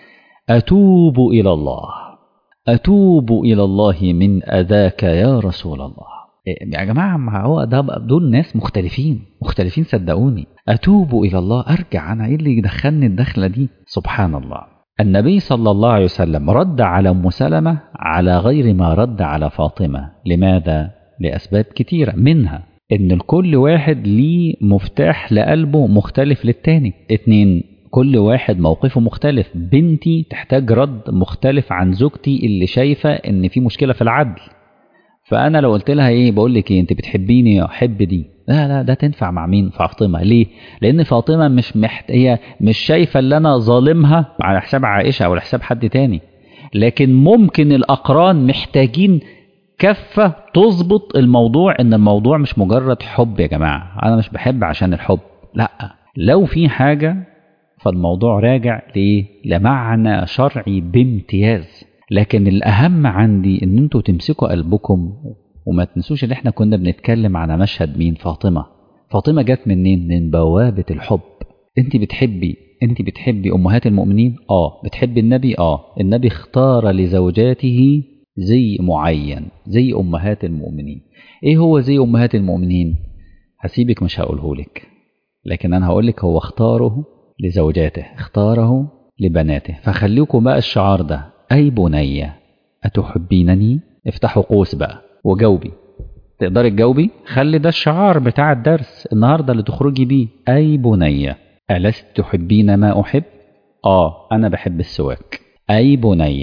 أتوب إلى الله أتوب إلى الله من أذاك يا رسول الله يا جماعة ما هو ده دول ناس مختلفين مختلفين صدقوني أتوب إلى الله أرجع أنا إيه اللي يدخلني الدخلة دي سبحان الله النبي صلى الله عليه وسلم رد على ام سلمه على غير ما رد على فاطمه لماذا لاسباب كتيره منها ان الكل واحد ليه مفتاح لقلبه مختلف للتاني اتنين كل واحد موقفه مختلف بنتي تحتاج رد مختلف عن زوجتي اللي شايفه ان في مشكله في العدل فانا لو قلت لها ايه بقول لك ايه انت بتحبيني احب دي لا لا ده تنفع مع مين فاطمه ليه لان فاطمه مش محت... هي مش شايفه ان انا ظالمها على حساب عائشه او على حساب حد تاني لكن ممكن الاقران محتاجين كفه تظبط الموضوع ان الموضوع مش مجرد حب يا جماعه انا مش بحب عشان الحب لا لو في حاجه فالموضوع راجع ليه لمعنى شرعي بامتياز لكن الأهم عندي إن أنتوا تمسكوا قلبكم وما تنسوش إن إحنا كنا بنتكلم على مشهد مين فاطمة فاطمة جت منين من بوابة الحب أنت بتحبي أنت بتحبي أمهات المؤمنين آه بتحبي النبي آه النبي اختار لزوجاته زي معين زي أمهات المؤمنين إيه هو زي أمهات المؤمنين هسيبك مش هقولهولك لكن أنا هقولك هو اختاره لزوجاته اختاره لبناته فخليكم بقى الشعار ده أي بنية أتحبينني افتحوا قوس بقى وجاوبي تقدري تجاوبي خلي ده الشعار بتاع الدرس النهاردة اللي تخرجي بيه أي بنية ألست تحبين ما أحب آه أنا بحب السواك أي بنية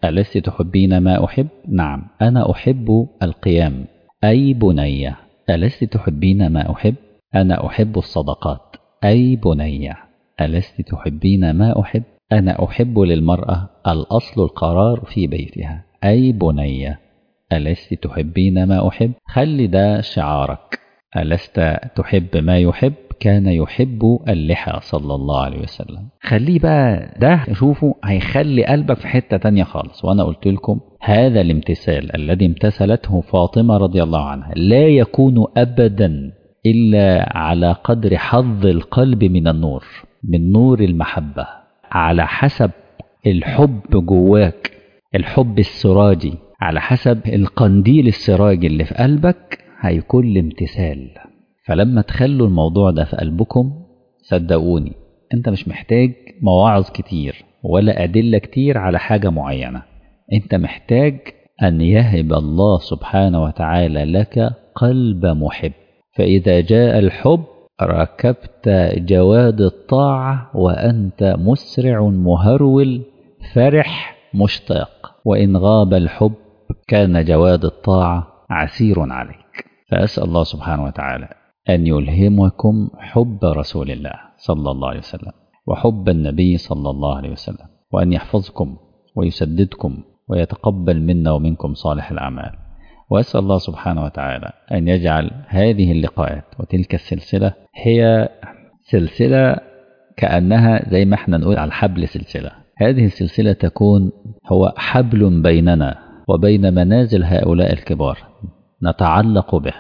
ألست تحبين ما أحب؟ نعم أنا أحب القيام أي بني ألست تحبين ما أحب؟ أنا أحب الصدقات أي بني ألست تحبين ما أحب؟ أنا أحب للمرأة الأصل القرار في بيتها أي بني ألست تحبين ما أحب؟ خلي ده شعارك ألست تحب ما يحب؟ كان يحب اللحى صلى الله عليه وسلم خليه بقى ده شوفوا هيخلي قلبك في حتة تانية خالص وأنا قلت لكم هذا الامتثال الذي امتثلته فاطمة رضي الله عنها لا يكون أبدا إلا على قدر حظ القلب من النور من نور المحبة على حسب الحب جواك الحب السراجي على حسب القنديل السراجي اللي في قلبك هيكون الامتثال فلما تخلوا الموضوع ده في قلبكم صدقوني انت مش محتاج مواعظ كتير ولا أدلة كتير على حاجة معينة انت محتاج أن يهب الله سبحانه وتعالى لك قلب محب فإذا جاء الحب ركبت جواد الطاعة وأنت مسرع مهرول فرح مشتاق وإن غاب الحب كان جواد الطاعة عسير عليك فأسأل الله سبحانه وتعالى أن يلهمكم حب رسول الله صلى الله عليه وسلم وحب النبي صلى الله عليه وسلم وأن يحفظكم ويسددكم ويتقبل منا ومنكم صالح الأعمال وأسأل الله سبحانه وتعالى أن يجعل هذه اللقاءات وتلك السلسلة هي سلسلة كأنها زي ما احنا نقول على الحبل سلسلة هذه السلسلة تكون هو حبل بيننا وبين منازل هؤلاء الكبار نتعلق به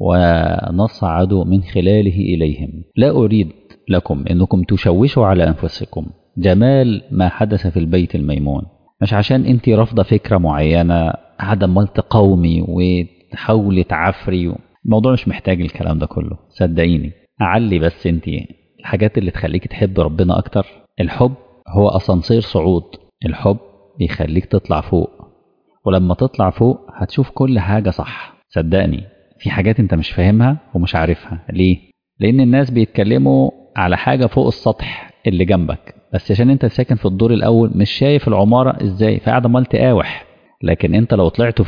ونصعد من خلاله إليهم لا أريد لكم أنكم تشوشوا على أنفسكم جمال ما حدث في البيت الميمون مش عشان انت رافضة فكرة معينة عدم ملت قومي وتحاولي تعفري الموضوع مش محتاج الكلام ده كله صدقيني أعلي بس انت الحاجات اللي تخليك تحب ربنا أكتر الحب هو أسانسير صعود الحب بيخليك تطلع فوق ولما تطلع فوق هتشوف كل حاجة صح صدقني في حاجات انت مش فاهمها ومش عارفها ليه لان الناس بيتكلموا على حاجة فوق السطح اللي جنبك بس عشان انت ساكن في الدور الاول مش شايف العمارة ازاي فقاعد عمال تقاوح لكن انت لو طلعت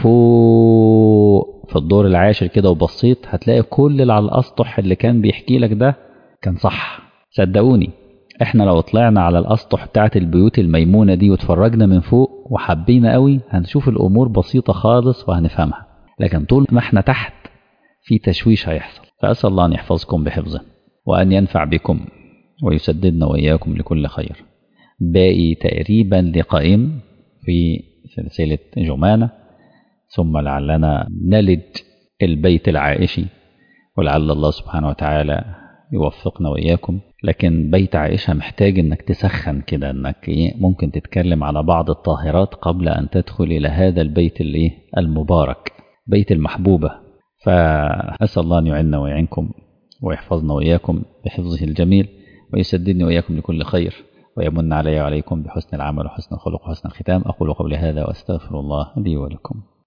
فوق في الدور العاشر كده وبصيت هتلاقي كل اللي على الاسطح اللي كان بيحكي لك ده كان صح صدقوني احنا لو طلعنا على الاسطح بتاعت البيوت الميمونة دي واتفرجنا من فوق وحبينا قوي هنشوف الامور بسيطة خالص وهنفهمها لكن طول ما احنا تحت في تشويش هيحصل فأسأل الله أن يحفظكم بحفظه وأن ينفع بكم ويسددنا وإياكم لكل خير باقي تقريبا لقائم في سلسلة جمانة ثم لعلنا نلج البيت العائشي ولعل الله سبحانه وتعالى يوفقنا وإياكم لكن بيت عائشة محتاج انك تسخن كده انك ممكن تتكلم على بعض الطاهرات قبل ان تدخل الى هذا البيت المبارك بيت المحبوبة فأسأل الله أن يعيننا ويعينكم ويحفظنا وإياكم بحفظه الجميل ويسددني وإياكم لكل خير ويمن علي وعليكم بحسن العمل وحسن الخلق وحسن الختام أقول قولي هذا وأستغفر الله لي ولكم